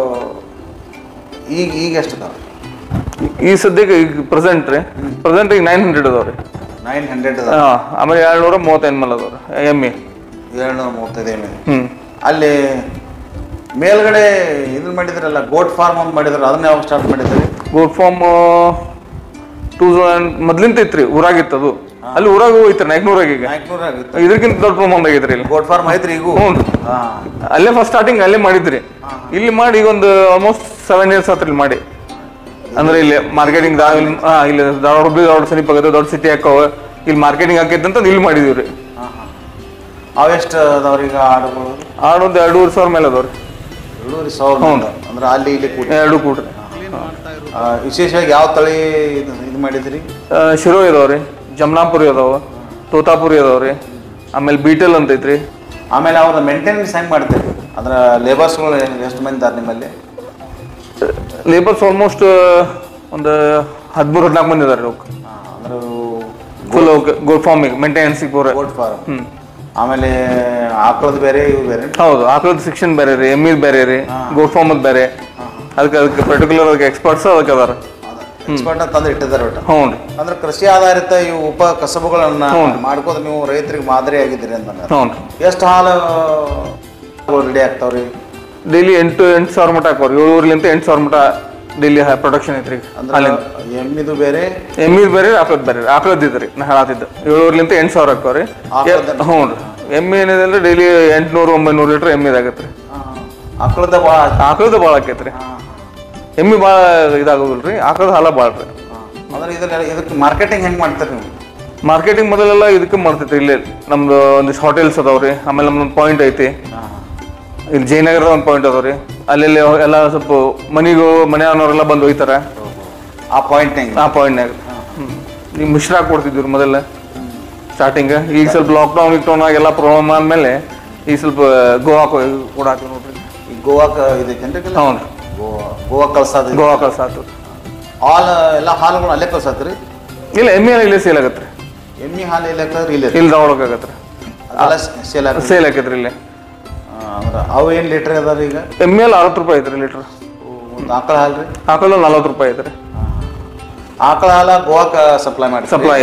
ಈಗ ಈಗ ಎಷ್ಟು ಅದಾವ ಈ ಸದ್ಯಕ್ಕೆ ಈಗ ಪ್ರೆಸೆಂಟ್ ರೀ ಪ್ರೆಸೆಂಟ್ ಈಗ ನೈನ್ ಹಂಡ್ರೆಡ್ ಅದಾವ ರೀ ನೈನ್ ಹಂಡ್ರೆಡ್ ಅದಾವ ಹಾಂ ಆಮೇಲೆ ಏಳ್ನೂರ ಮೂವತ್ತೈದು ಮೇಲೆ ಅದಾವ ರೀ ಎಮ್ಮಿ ಏಳ್ನೂರ ಮೂವತ್ತೈದು ಎಮ್ಮೆ ಹ್ಞೂ ಅಲ್ಲಿ ಮೇಲ್ಗಡೆ ಇದನ್ನ ಮಾಡಿದ್ರಲ್ಲ ಗೋಟ್ ಫಾರ್ಮ್ ಅಂತ ಮಾಡಿದ್ರು ಅದನ್ನ ಯಾವಾಗ ಸ್ಟಾರ್ಟ್ ಮಾಡಿದ್ರಿ ಗೋಡ್ ಫಾರ್ಮ್ ಟೂ ತೌಸಂಡ್ ಮೊದ್ಲಿಂದ ಐತ್ರಿ ಊರಾಗಿತ್ತು ಅದು ಅಲ್ಲಿ ಊರಾಗ ಹೋಯ್ತ್ರಿ ನಾಲ್ಕುನೂರಾಗ ಈಗ ನಾಲ್ಕುನೂರ ಆಗಿತ್ತು ಇದಕ್ಕಿಂತ ದೊಡ್ಡ ಪ್ರಮಾಣ ಆಗೈತ್ರಿ ಇಲ್ಲಿ ಗೋಟ್ ಫಾರ್ಮ್ ಐತ್ರಿ ಈಗೂ ಹ್ಞೂ ರೀ ಹಾ ಅಲ್ಲೇ ಫಸ್ಟ್ ಸ್ಟಾರ್ಟಿಂಗ್ ಅಲ್ಲೇ ಮಾಡಿದ್ರಿ ಇಲ್ಲಿ ಮಾಡಿ ಈಗ ಒಂದು ಆಲ್ಮೋಸ್ಟ್ ಸೆವೆನ್ ಇಯರ್ಸ್ ಆತ್ರಿ ಇಲ್ಲಿ ಮಾಡಿ ಅಂದ್ರೆ ಇಲ್ಲಿ ಮಾರ್ಕೆಟಿಂಗ್ ಹಾ ಇಲ್ಲಿ ಧಾರವಾಡ ಹುಬ್ಳಿ ಧಾರವಾಡ ಸಮೀಪ ಆಗತ್ತೆ ದೊಡ್ಡ ಸಿಟಿ ಹಾಕವ ಇಲ್ಲಿ ಮಾರ್ಕೆಟಿಂಗ್ ಆಕೈತೆ ಅಂತ ಇಲ್ಲಿ ಮಾಡಿದೀವಿ ರೀ ಹಾ ಹಾ ಅವೆಷ್ಟು ಅದಾವ್ರಿ ಈಗ ಆಡುಗಳು ಆಡ್ ಒಂದು ಎರಡೂವರೆ ಸಾವಿರ ಮೇಲೆ ಅದಾವ ರೀ ಏಳುವರೆ ಸಾವಿರ ಅಂದ್ರೆ ಅಲ್ಲಿ ಇಲ್ಲಿ ಕೂಡಿ ಎರಡು ಕೂಡ್ರಿ ಆ, ವಿಶೇಷವಾಗಿ ಯಾವ ತಳಿ ಇದು ಇದು ಮಾಡಿದ್ರಿ ಆ, ಶಿರೋ ಇದಾವ ರೀ ಜಮ್ನಾಪುರಿ ಅದಾವ ತೋತಾಪುರಿ ಅದಾವ ರೀ ಆಮೇಲೆ ಬೀಟಲ್ ಅಂತ ಐತ್ರಿ ಆಮೇಲೆ ಅವ್ರ ಮೇಂಟೆನೆನ್ಸ್ ಹೆಂಗೆ ಮಾಡ್ತೀರಿ ಅಂದ್ರೆ ಲೇಬರ್ಸ್ಗಳು ಎಷ್ಟು ಮಂದಿ ಇದ್ದಾರೆ ನಿಮ್ಮಲ್ಲಿ ಲೇಬರ್ಸ್ ಆಲ್ಮೋಸ್ಟ್ ಒಂದು ಹದಿಮೂರು ಹದಿನಾಲ್ಕು ಮಂದಿ ಇದಾರೆ ಅವ್ಕೆ ಹಾ, ಅಂದ್ರೆ ಫುಲ್ ಗೋಡ್ ಫಾರ್ಮಿಗೆ ಮೇಂಟೆನೆನ್ಸಿಗೆ ಪೂರ ಗೋಟ್ ಫಾರ್ಮ್ ಹ್ಮ್ ಆಮೇಲೆ ಆಕಳದ ಬೇರೆ ಇವು ಬೇರೆ ಹೌದು ಆಕಳದ ಸೆಕ್ಷನ್ ಬೇರೆ ರೀ ಎಮ್ಮಿದ್ ಬೇರೆ ರೀ ಗೋಟ್ ಫಾರ್ಮದ್ ಬೇರೆ ಅದಕ್ಕೆ ಅದಕ್ಕೆ ಪರ್ಟಿಕ್ಯುಲರ್ ಅದಕ್ಕೆ ಎಕ್ಸ್ಪರ್ಟ್ಸ್ ಅದಕ್ಕೆ ಅದಾರ ಎಕ್ಸ್ಪರ್ಟ್ ತಂದು ಇಟ್ಟಿದ್ದಾರೆ ಒಟ್ಟು ಹ್ಞೂ ರೀ ಅಂದ್ರೆ ಕೃಷಿ ಆಧಾರಿತ ಇವು ಉಪ ಕಸಬುಗಳನ್ನ ಮಾಡ್ಕೋದು ನೀವು ರೈತರಿಗೆ ಮಾದರಿ ಆಗಿದ್ದೀರಿ ಅಂತ ಹ್ಞೂ ರೀ ಎಷ್ಟು ಹಾಲು ರೆಡಿ ಆಗ್ತಾವ್ರಿ ಡೈಲಿ ಎಂಟು ಎಂಟು ಸಾವಿರ ಮಟ ಹಾಕೋರಿ ಏಳುವರೆಲಿಂದ ಎಂಟು ಸಾವಿರ ಮಟ ಡೈಲಿ ಪ್ರೊಡಕ್ಷನ್ ಐತ್ರಿ ಅಂದ್ರೆ ಎಮ್ಮಿದು ಬೇರೆ ಎಮ್ಮಿದ್ ಬೇರೆ ಆಕಳದ್ ಬೇರೆ ಆಕಳದ್ ಇದ್ರಿ ನಾ ಹೇಳತ್ತಿದ್ದ ಏಳುವರೆಲಿಂದ ಎಂಟು ಸಾವಿರ ಹಾಕೋರಿ ಆಕಳದ- ಹ್ಞೂ ರೀ ಎಮ್ಮೆ ಏನಿದೆ ಅಂದ್ರೆ ಡೈಲಿ ಎಂಟ್ನೂರು ಒಂಬೈನೂರು ಲೀಟ್ರ್ ಎಮ್ಮಿದ್ ಆಗತ್ತೆ ರೀ ಆಕಳದ ಭಾಳ ಆಕಳದ ಭಾಳ ಆಕೈತ್ರಿ ಎಮ್ಮಿ ಭಾಳ ಇದಾಗೋದಿಲ್ಲ ರೀ ಆಕಳದ ಹಾಲ ಭಾಳ ರೀ ಅಂದ್ರೆ ಇದನ್ನ ಇದಕ್ಕೆ ಮಾರ್ಕೆಟಿಂಗ್ ಹೆಂಗೆ ಮಾಡ್ತೀರಿ ನೀವು ಮಾರ್ಕೆಟಿಂಗ್ ಮೊದಲೆಲ್ಲ ಇದಕ್ಕೆ ಮಾಡ್ತೈತ್ರಿ ಇಲ್ಲೇ ನಮ್ದು ಒಂದಿಷ್ಟು ಹೋಟೆಲ್ಸ್ ಅದಾವ್ರಿ ಆಮೇಲೆ ನಮ್ದೊಂದು ಪಾಯಿಂಟ್ ಐತಿ ಇಲ್ಲಿ ಜಯನಗರದ ಒಂದು ಪಾಯಿಂಟ್ ಅದಾವ್ರಿ ಅಲ್ಲೆಲ್ಲಿ ಎಲ್ಲ ಸ್ವಲ್ಪ ಮನಿಗೂ ಮನೆಯವರೆಲ್ಲ ಬಂದು ಒಯ್ತಾರ ಆ ಪಾಯಿಂಟ್ ಹೆಂಗೆ ಆ ಪಾಯಿಂಟ್ನಾಗ ನೀವು ಮಿಶ್ರ ಕೊಡ್ತಿದ್ವಿ ಮೊದಲ ಸ್ಟಾರ್ಟಿಂಗ್ ಈಗ ಸ್ವಲ್ಪ ಲಾಕ್ಡೌನ್ ಗಿಕ್ಡೌನ್ ಆಗೆಲ್ಲ ಪ್ರಾಬ್ಲಮ್ ಆದ್ಮೇಲೆ ಈಗ ಸ್ವಲ್ಪ ಗೋವಾ ಕೊಡಾತೀವಿ ನೋಡ್ರಿ ಈ ಗೋವಾಕ ಇದೈತೇನ್ರಿ ಹ್ಞೂ ರೀ ಗೋವಾ ಗೋವಾ ಕಳ್ಸೋದು ಗೋವಾ ಕಳ್ಸಾತು ಹಾಲು ಎಲ್ಲ ಹಾಲುಗಳು ಅಲ್ಲೇ ಕಳ್ಸತ್ರಿ ಇಲ್ಲ ಎಮ್ಮೆ ಎಲ್ಲ ಇಲ್ಲೇ ಸೇಲ್ ಆಗತ್ತೆ ರೀ ಎಮ್ಮಿ ಹಾಲು ಎಲ್ಲಿ ಹಾಕಿದ್ರೆ ಇಲ್ಲೇ ಇಲ್ಲಿ ಧಾರವಾಡಕ್ಕೆ ಆಗತ್ತೆ ರೀ ಅದೆಲ್ಲ ಸೇಲ್ ಆಗ್ತದೆ ಸೇಲ್ ಆಕೈತ್ರಿ ಇಲ್ಲಿ ಅಂದ್ರೆ ಅವು ಏನು ಲೀಟ್ರ್ ಅದಾವ ಈಗ ಎಮ್ಮೆ ಎಲ್ಲ ಅರವತ್ತು ರೂಪಾಯಿ ಐತ್ರಿ ಲೀಟ್ರ್ ಒಂದು ಆಕಳ ಹಾಲು ರೀ ಹಾಕಲ್ಲ ನಲ್ವತ್ತು ರೂಪಾಯಿ ಐತ್ರಿ ಆಕಳ ಹಾಲ ಗೋವಾಕ ಸಪ್ಲೈ ಮಾಡಿ ಸಪ್ಲೈ ಐತ್ರಿ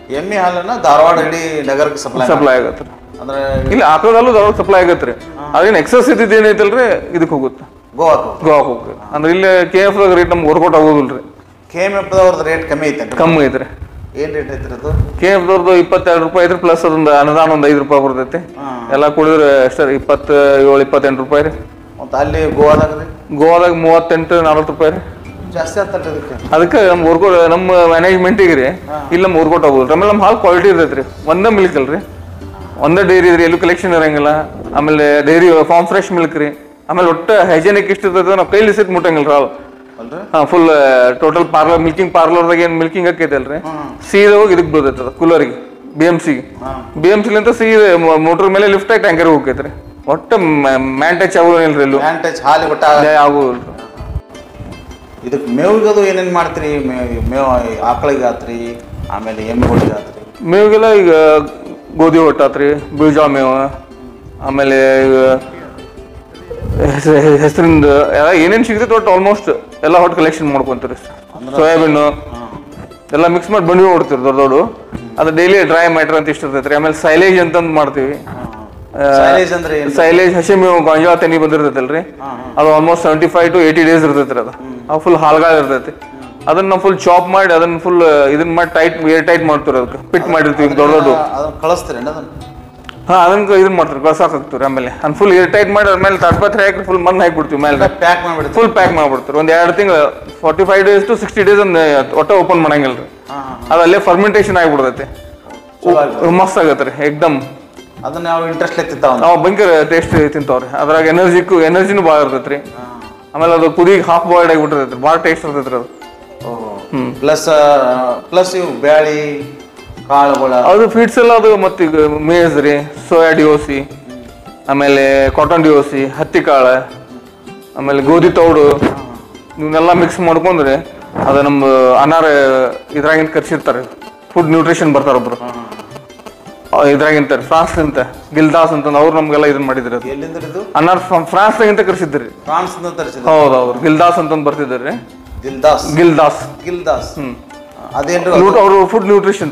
ಎಮ್ಮೆ ಹಾಲನ್ನ ಧಾರವಾಡ ಇಡೀ ನಗರಕ್ಕೆ ಸಪ್ಲೈ ಸಪ್ಲೈ ಆಗತ್ತೆ ರೀ ಅಂದ್ರೆ ಇಲ್ಲಿ ಆಕಳದಲ್ಲೂ ಧಾರವಾಡ ಸಪ್ಲೈ ಆಗತ್ತೆ ರೀ ಅದೇನು ಎಕ್ಸಸ್ ಇದ್ದಿದ್ದು ಏನೈತಲ್ರಿ ಇದಕ್ಕೆ ಹೋಗುತ್ತೆ ಗೋವಾಕ್ಕೆ ಗೋವಾಕ್ ಹೋಗುತ್ತೆ ಅಂದ್ರೆ ಇಲ್ಲಿ ಕೆ ಎಫ್ ರೇಟ್ ನಮ್ಗೆ ವರ್ಕೌಟ್ ಆಗೋದಿಲ್ಲ ರೀ ಕೆ ಎಮ್ ಎಫ್ ಅವ್ರದ್ದು ರೇಟ್ ಕಮ್ಮಿ ಐತೆ ಕಮ್ಮಿ ಐತ್ರಿ ಏನ್ ರೇಟ್ ಐತ್ರಿ ಅದು ಕೆ ಎಫ್ ದವ್ರದ್ದು ಇಪ್ಪತ್ತೆರಡು ರೂಪಾಯಿ ಐತ್ರಿ ಪ್ಲಸ್ ಅದೊಂದು ಅನುದಾನ ಒಂದು ಐದು ರೂಪಾಯಿ ಬರ್ತೈತಿ ಎಲ್ಲ ಕುಡಿದ್ರೆ ಎಷ್ಟ ರೀ ಇಪ್ಪತ್ತ ಏಳು ಇಪ್ಪತ್ತೆಂಟು ರೂಪಾಯಿ ರೀ ಮತ್ತು ಅಲ್ಲಿ ಗೋವಾದಾಗ ರೀ ಗೋವಾದಾಗ ಮೂವತ್ತೆಂಟು ನಲ್ವತ್ತು ರೂಪಾಯಿ ರೀ ಜಾಸ್ತಿ ಆಗ್ತಲ್ರಿ ಅದಕ್ಕೆ ಅದಕ್ಕೆ ನಮ್ಮ ವರ್ಕೌಟ್ ನಮ್ಮ ಮ್ಯಾನೇಜ್ಮೆಂಟಿಗೆ ರೀ ಇಲ್ಲಿ ನಮ್ಮ ವರ್ಕೌಟ್ ಆಗೋದು ಆಮೇಲೆ ನಮ್ಮ ಹಾಲು ಕ್ವಾಲಿಟಿ ಇರ್ತೈತೆ ರೀ ಒಂದೇ ಮಿಲ್ಕ್ ಅಲ್ರಿ ಒಂದೇ ಡೈರಿ ಇದ್ರಿ ಎಲ್ಲೂ ಕಲೆಕ್ಷನ್ ಇರಂಗಿಲ್ಲ ಆಮೇಲೆ ಡೈರಿ ಫಾರ್ಮ್ ಫ್ರೆಶ್ ಮಿಲ್ಕ್ ರೀ ಆಮೇಲೆ ಒಟ್ಟು ಹೈಜೆನಿಕ್ ಇಷ್ಟ ಇರ್ತೈತೆ ನಾವು ಕೈಲಿ ಸಿಟ್ ಮುಟ್ಟಂಗಿಲ್ಲ ಹಾಲು ಅಲ್ರಿ ಹಾಂ ಫುಲ್ ಟೋಟಲ್ ಪಾರ್ಲರ್ ಮಿಲ್ಕಿಂಗ್ ಪಾರ್ಲರ್ದಾಗ ಏನು ಮಿಲ್ಕಿಂಗ್ ಆಕೈತೆ ಅಲ್ರಿ ಸೀದಾ ಹೋಗಿ ಇದಕ್ಕೆ ಬೀಳ್ತೈತೆ ಅದು ಕೂಲರಿಗೆ ಬಿ ಎಮ್ ಸಿಗೆ ಬಿ ಎಮ್ ಸಿಲಿಂತ ಸೀದಾ ಮೋಟ್ರ್ ಮೇಲೆ ಲಿಫ್ಟ್ ಆಗಿ ಟ್ಯಾಂಕರ್ ಹೋಗ್ತೈತೆ ರೀ ಒಟ್ಟು ಮ್ಯಾನ್ ಟಚ್ ಆಗೋದಿಲ್ಲ ಎಲ್ಲೂ ಹ್ಯಾಂಡ್ ಟಚ್ ಹಾಲಿ ಒಟ್ಟ ಆಗೋದಿಲ್ಲ ಇದಕ್ಕೆ ಮೇವಿಗದು ಏನೇನು ಮಾಡ್ತೀರಿ ಮೇವ್ ಮೇವ್ ಆಕಳಿಗೆ ಆತ್ರಿ ಆಮೇಲೆ ಎಮ್ಮೆಗಳಿಗೆ ಆತ್ರಿ ಮೇವಿಗೆಲ್ಲ ಈಗ ಗೋಧಿ ಹೊಟ್ಟಾತ್ರಿ ಬೀಜ ಮೇವು ಆಮೇಲೆ ಈಗ ಹೆಸರಿಂದ ಎಲ್ಲ ಏನೇನು ಸಿಗ್ತೈತೆ ಒಟ್ಟು ಆಲ್ಮೋಸ್ಟ್ ಎಲ್ಲ ಹೊಟ್ಟು ಕಲೆಕ್ಷನ್ ಮಾಡ್ಕೊಂತೀರಿ ಸೋಯಾಬೀನು ಎಲ್ಲ ಮಿಕ್ಸ್ ಮಾಡಿ ಬಂಡಿ ಹೊಡ್ತೀರಿ ದೊಡ್ಡ ದೊಡ್ಡ ಅದು ಡೈಲಿ ಡ್ರೈ ಮ್ಯಾಟ್ರ್ ಅಂತ ಇಷ್ಟ ಇರ್ತೈತೆ ರೀ ಆಮೇಲೆ ಸೈಲೇಜ್ ಅಂತಂದು ಮಾಡ್ತೀವಿ ಸೈಲೇಜ್ ಅಂದ್ರೆ ಏನು ಸೈಲೇಜ್ ಹಸಿ ಮೇವು ಗೊಂಜಾಳ ತೆನಿ ಬಂದಿರ್ತೈತಲ್ರಿ ಅದು almost seventy five to eighty days ಇರ್ತೈತ್ರಿ ಅದು ಅವು ಫುಲ್ ಹಾಲ್ಗಾಳ ಇರ್ತೈತಿ ಅದನ್ನ ಫುಲ್ ಚಾಪ್ ಮಾಡಿ ಅದನ್ನ ಫುಲ್ ಇದನ್ನ ಮಾಡಿ ಟೈಟ್ ಏರ್ ಟೈಟ್ ಮಾಡ್ತೀವಿ ಅದಕ್ಕೆ ಪಿಟ್ ಮಾಡಿರ್ತೀವಿ ದೊಡ್ಡ ದೊಡ್ಡ ಅದನ್ನ ಕಳಿಸ್ತೀರಿ ಅದನ್ನ ಹಾ ಅದನ್ನ ಇದನ್ನ ಮಾಡ್ತೀವಿ ಕಳ್ಸಾಕ್ ಹಾಕ್ತೀವಿ ಆಮೇಲೆ ಅದ್ ಫುಲ್ ಏರ್ ಟೈಟ್ ಮಾಡಿ ಅದ್ಮೇಲೆ ತಡ್ಪತ್ರೆ ಹಾಕಿ ಫುಲ್ ಮಣ್ಣು ಹಾಕ್ಬಿಡ್ತೀವಿ ಮೇಲೆ ಪ್ಯಾಕ್ ಮಾಡಿಬಿಡ್ತೀರಿ ಫುಲ್ ಪ್ಯಾಕ್ ಮಾಡ್ಬಿಡ್ತೀವಿ ಒಂದ್ ಎರಡು ತಿಂಗಳು forty five days to sixty days ಒಂದು ಒಟ್ಟ ಓಪನ್ ಮಾಡಂಗಿಲ್ಲ ರೀ ಅದು ಅಲ್ಲೇ ಫರ್ಮೆಂಟೇಷನ್ ಆಗಿಬಿಡ್ತೈತಿ ಮಸ್ತ್ ಆಗತ್ತೆ ರೀ ಎಕ್ದಮ್ ಅದನ್ನ ನಾವು ಇಂಟ್ರೆಸ್ಟ್ ಎತ್ತಿತ್ತಾವ ನಾವು ಭಯಂಕರ ಟೇಸ್ಟ್ ತಿಂತಾವ್ರಿ ಅದ್ರಾಗ ಎನರ್ಜಿಕ್ಕೂ ಎನರ್ಜಿನೂ ಭಾಳ ಇರ್ತೈತ್ರಿ ಆಮೇಲೆ ಅದು ಕುದಿಗೆ ಹಾಫ್ ಬಾಯ್ಲ್ಡ್ ಆಗಿಬಿಟ್ಟಿರ್ತೈತಿ ಭಾಳ ಟೇಸ್ಟ್ ಇರ್ತೈತ್ರಿ ಅದು ಪ್ಲಸ್ ಪ್ಲಸ್ ಇವು ಬ್ಯಾಳಿ ಕಾಳುಗಳ ಅದು ಫೀಡ್ಸ್ ಎಲ್ಲ ಅದು ಮತ್ತೆ ಈಗ ಮೇಸ್ ರೀ ಸೋಯಾ ಡಿಯೋಸಿ ಆಮೇಲೆ ಕಾಟನ್ ಡಿಯೋಸಿ ಹತ್ತಿ ಕಾಳು ಆಮೇಲೆ ಗೋಧಿ ತೌಡು ಇವನ್ನೆಲ್ಲ ಮಿಕ್ಸ್ ಮಾಡ್ಕೊಂಡ್ರೆ ಅದು ನಮ್ಮ ಅನಾರ ಇದ್ರಾಗಿಂದ ಕರ್ಸಿರ್ತಾರೆ ಫುಡ್ ನ್ಯೂಟ್ರಿಷನ್ ಬರ್ತಾರೆ ಒಬ್ರು ಇದ್ರಾಗಿಂತ ಫ್ರಾನ್ಸ್ ಅಂತ ಗಿಲ್ದಾಸ್ ಅಂತ ಅವ್ರು ನಮ್ಗೆಲ್ಲ ಇದನ್ನ ಮಾಡಿದ್ರು ಅದು ಎಲ್ಲಿಂದ ಇದು ಅನಾರ್ ಫ್ರಾನ್ಸ್ದಾಗಿಂತ ಕರ್ಸಿದ್ರಿ ಫ್ರಾನ್ಸ್ ತರಿಸಿದ ಹೌದು ಹೌದು ಗಿಲ್ದಾಸ್ ಅಂತಂದು ಬರ್ತಿದ್ದಾರೆ ದಿಲ್ದಾಸ್ ಗಿಲ್ದಾಸ್ ಗಿಲ್ದಾಸ್ ಅದೇನ್ರಿ ಅವರು ಫುಡ್ ನ್ಯೂಟ್ರಿಷನ್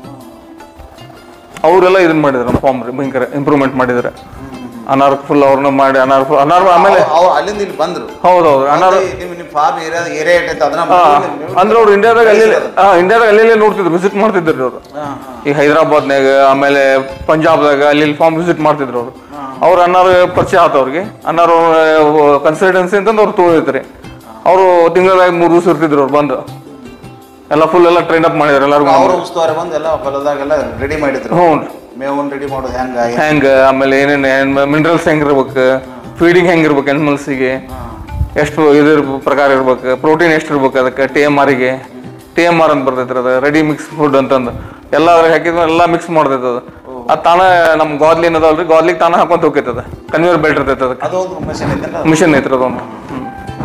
ಅವರೆಲ್ಲ ಇದನ್ನ ಮಾಡಿದ್ರು ನಮ್ಮ ಫಾರ್ಮ್ ರೀ ಭಯಂಕರ ಇಂಪ್ರೂವ್ಮೆಂಟ್ ಮಾಡಿದ್ದಾರೆ ಅನಾರ್ ಫುಲ್ ಅವ್ರನ್ನ ಮಾಡಿ ಅನಾರ್ full- ಅನಾರ್ ಆಮೇಲೆ ಅವ್ರು ಅಲ್ಲಿಂದ ಇಲ್ಲಿ ಬಂದ್ರು ಹೌದು ಹೌದು ಅನಾರ್ ಮತ್ತೆ ನಿಮ್ಮ ನಿಮ್ಮ ಫಾರ್ಮ್ ಏರಿಯಾ ಏರಿಯಾ ಇಟ್ಟೈತೆ ಅದನ್ನ ಹಾ, ನೀವು- ಅಂದ್ರೆ ಅವ್ರು ಇಂಡಿಯಾದಾಗ ಅಲ್ಲಿ ಹಾ ಇಂಡಿಯಾದಾಗ ಅಲ್ಲಿ ನೋಡ್ತಿದ್ರು ವಿಸಿಟ್ ಮಾಡ್ತಿದ್ರು ಅವರು ಈ ಹೈದರಾಬಾದ್ನಾಗ ಆಮೇಲೆ ಪಂಜಾಬ್ದಾಗ ಅಲ್ಲಿ ಫಾರ್ಮ್ ವಿಸಿಟ್ ಮಾಡ್ತಿದ್ರು ಅವರು ಅವ್ರು ಅನ್ನಾರು ಪರಿಚಯ ಆತ ಅವ್ರಿಗೆ ಅನ್ನಾರು ಕನ್ಸಲ್ಟೆನ್ಸಿ ಅಂತಂದು ಅವ್ರು ತೊಗೊಂಡಿದ್ರಿ ಅವರು ತಿಂಗಳದಾಗ ಮೂರು ದಿವಸ ಇರ್ತಿದ್ರು ಅವ್ರು ಬಂದು ಎಲ್ಲ ಫುಲ್ ಎಲ್ಲ ಟ್ರೈನ್ ಅಪ್ ಮಾಡಿದ್ರು ಎಲ್ಲರಿಗೂ ಅವ್ರ ಉಸ್ತುವಾರಿ ಬಂದು ಎಲ್ಲ ಹೊಲದಾಗೆಲ್ಲ ರೆಡಿ ಮಾಡಿದ್ರು ಹ್ಞೂ ಮೇವನ್ ರೆಡಿ ಮಾಡೋದು ಹೆಂಗ ಹೆಂಗ ಆಮೇಲೆ ಏನೇನು ಮಿನರಲ್ಸ್ ಹೆಂಗ್ ಇರ್ಬೇಕು ಫೀಡಿಂಗ್ ಹೆಂಗ್ ಇರ್ಬೇಕು ಅನಿಮಲ್ಸಿಗೆ ಎಷ್ಟು ಇದ್ರ ಪ್ರಕಾರ ಇರ್ಬೇಕು ಪ್ರೋಟೀನ್ ಎಷ್ಟು ಇರ್ಬೇಕು ಅದಕ್ಕೆ ಟಿ ಎಮ್ ಆರಿಗೆ ಟಿ ಎಮ್ ಆರ್ ಅಂತ ಬರ್ತೈತ್ರಿ ಅದು ರೆಡಿ ಮಿಕ್ಸ್ ಫುಡ್ ಅಂತಂದು ಎಲ್ಲ ಅದ್ರಾಗ ಹಾಕಿದ್ರೆ ಎಲ್ಲ ಮಿಕ್ಸ್ ಮಾಡ್ತೈತೆ ಅದು ಅದು ತಾನ ನಮ್ಮ ಗಾದ್ಲಿ ಏನದಲ್ರಿ ಗಾದ್ಲಿಗೆ ತಾನ ಹಾಕೊಂತ ಹೋಗ್ತೈತೆ ಅದು ಕನ್ವೇರ್ ಬೆಲ್ಟ್ ಇರ್ತೈತೆ ಅದಕ್ಕೆ ಅದು ಒಂದು ಮಷಿನ್ ಐತಲ್ಲ ಮಿಷನ್ ಐತ್ರಿ ಅದೊಂದು ಹ್ಮ್.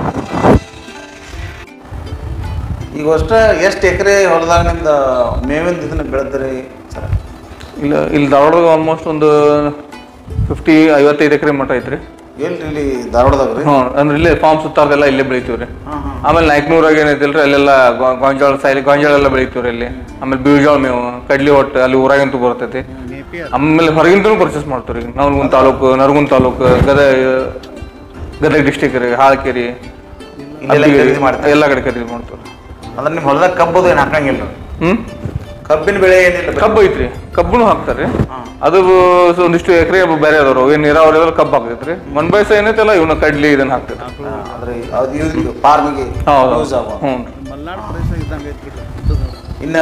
ಈಗ ಅಷ್ಟ ಎಷ್ಟು ಎಕರೆ ಹೊಲದಾಗ ನಿಮ್ದು ಮೇವಿಂದ ಇದನ್ನ ಬೆಳೆದ್ರಿ ಸರ್ ಇಲ್ಲ ಇಲ್ಲಿ ಧಾರವಾಡದಾಗ ಆಲ್ಮೋಸ್ಟ್ ಒಂದು ಫಿಫ್ಟಿ ಐವತ್ತೈದು ಎಕರೆ ಮಟ್ಟ ಐತ್ರಿ ಎಲ್ರಿ ಇಲ್ಲಿ ಧಾರವಾಡದಾಗ ರೀ ಹ್ಞೂ ಅಂದ್ರೆ ಇಲ್ಲೇ ಫಾರ್ಮ್ ಸುತ್ತಾರ್ದೆಲ್ಲ ಇಲ್ಲೇ ಬೆಳಿತೀವಿ ರೀ ಆಮೇಲೆ ನಾಲ್ಕನೂರಾಗ ಏನೈತಿಲ್ರಿ ಅಲ್ಲೆಲ್ಲ ಗೊ- ಗೊಂಜಾಳ ಸೈಲಿ ಗೊಂಜಾಳ ಎಲ್ಲ ಬೆಳಿತೀವಿ ಅಲ್ಲಿ ಆಮೇಲೆ ಬೀಜಾಳ ಮೇವು ಕಡ್ಲಿ ಹೊಟ್ಟು ಅಲ್ಲಿ ಊರಾಗಂತೂ ಬರ್ತೈತಿ ಆಮೇಲೆ ಹೊರಗಿಂತನೂ ಪರ್ಚೇಸ್ ಮಾಡ್ತೀವಿ ರೀ ನವಲಗುಂದ ತಾಲೂಕು ನರಗುಂದ ತಾಲೂಕು ಗದಗ ಗದಗ ಡಿಸ್ಟಿಕ್ ರೀ ಹಾಳಕೇರಿ ಇಲ್ಲೆಲ್ಲ ಖರೀದಿ ಮಾಡ್ತೀರಿ? ಎಲ್ಲ ಕಡೆ ಖರೀದಿ ಮಾಡ್ತೀವಿ ಅಂದ್ರೆ ನಿಮ್ಮ ಹೊಲದಾಗ ಕಬ್ಬದು ಏನು ಹಾಕಂಗಿಲ್ಲ ಹ್ಮ್ ಕಬ್ಬಿನ ಬೆಳೆ ಏನಿಲ್ಲ ಬರೀ. ಕಬ್ಬು ಐತ್ರಿ ಕಬ್ಬುನು ಹಾಕ್ತಾರ್ರಿ ಅದು ಸೊ ಒಂದಿಷ್ಟು ಎಕರೆ ಬೇರೆ ಅದಾವ್ರು ಏನ್ ನೀರಾವರಿ ಅದ್ರ ಕಬ್ಬು ಹಾಕ್ತೈತ್ರಿ ಒನ್ ಬೈ ಏನೈತಲ್ಲ ಇವನ್ನ ಕಡ್ಲಿ ಇದನ್ನ ಹಾಕ್ತೈತಿ ಹಾ, ಅಂದ್ರೆ ಅದು ಯೂಸ್ ಫಾರ್ಮಿಗೆ ಹೌದು ಯೂಸ್ ಆಗುವ ಹ್ಞೂ ಮಲ್ನಾಡ್ ಪ್ರದೇಶ ಇದ್ದಂಗೆ ಐತಿ ಬಿಡ್ರಿ ಇನ್ನ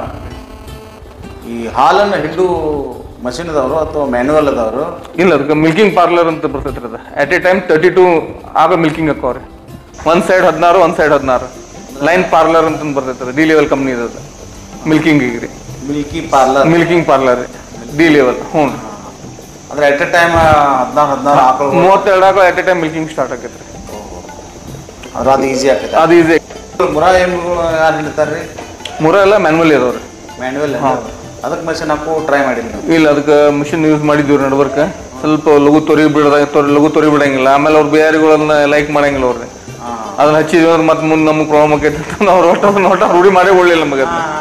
ಈ ಹಾಲನ್ನ ಹಿಂಡು ಮಷಿನ್ ಅದಾವರು ಅಥವಾ ಮ್ಯಾನ್ಯುವಲ್ ಅದಾವರು ಇಲ್ಲ ಅದಕ್ಕೆ ಮಿಲ್ಕಿಂಗ್ ಪಾರ್ಲರ್ ಅಂತ ಬರ್ತೈತ್ರಿ ಅದು at a time thirty two ಆಗ ಮಿಲ್ಕಿಂಗ್ ಹಾಕೋರಿ ಒಂದ್ ಸೈಡ್ ಹದಿನಾರು ಒಂದ್ ಸೈಡ್ ಹದಿನಾರು ಲೈನ್ ಪಾರ್ಲರ್ ಅಂತ ಬರ್ತೈತ್ರಿ ಡಿ ಲೆವೆಲ್ ಕಂಪ್ನಿ ಅದು ಮಿಲ್ಕಿಂಗ್ ರೀ ಮಿಲ್ಕಿ ಪಾರ್ಲರ್ ಮಿಲ್ಕಿಂಗ್ ಪಾರ್ಲರ್ ರೀ ಡಿ ಲೆವೆಲ್ ಹ್ಞೂ ಅಂದ್ರೆ ಎಟ್ ಎ ಟೈಮ್ ಹದಿನಾರು ಹದಿನಾರು ಆಕಳು ಮೂವತ್ತೆರಡು ಆಗ at a time milking start ಆಗೈತ್ರಿ ಅಂದ್ರೆ ಅದು ಈಸಿ ಆಗ್ತೈತೆ ಅದು ಈಸಿ ಮುರಾ ಎಮ್ಮೆಗಳು ಯಾರು ಹಿಡ್ತಾರ್ರಿ ಮೂರ ಎಲ್ಲ ಮ್ಯಾನ್ವಲ್ ಇದಾವ್ರಿ ಮ್ಯಾನ್ಯುವಲ್ ಅದಕ್ಕೆ ಮಷಿನ್ ಹಾಕು ಟ್ರೈ ಮಾಡಿಲ್ಲ ನೀವು ಇಲ್ಲ ಅದಕ್ಕೆ ಮಿಷಿನ್ ಯೂಸ್ ಮಾಡಿದ್ವಿ ನಡ್ಬರ್ಕ ಸ್ವಲ್ಪ ಲಘು ತೊರಿ ಬಿಡದಾಗ ತೊರಿ ಲಘು ತೊರಿ ಬಿಡಂಗಿಲ್ಲ ಆಮೇಲೆ ಅವ್ರು ಬೇರೆಗಳನ್ನ ಲೈಕ್ ಮಾಡಂಗಿಲ್ಲ ಅವ್ರಿಗೆ ಅದನ್ನ ಹಚ್ಚಿದ್ವಿ ಅಂದ್ರೆ ಮತ್ತೆ ಮುಂದೆ ನಮ್ಗೆ ಪ್ರಾಬ್ಲಮ್ ಆಕೈತಿ ಅಂತ ಅವ್ರು ಒಟ್ಟು ಅದನ್ನ ಒಟ್ಟು ರೂಢಿ ಮಾಡೇ ಒಳ್ಳಿಲ್ಲ ನಮಗೆ ಅದನ್ನ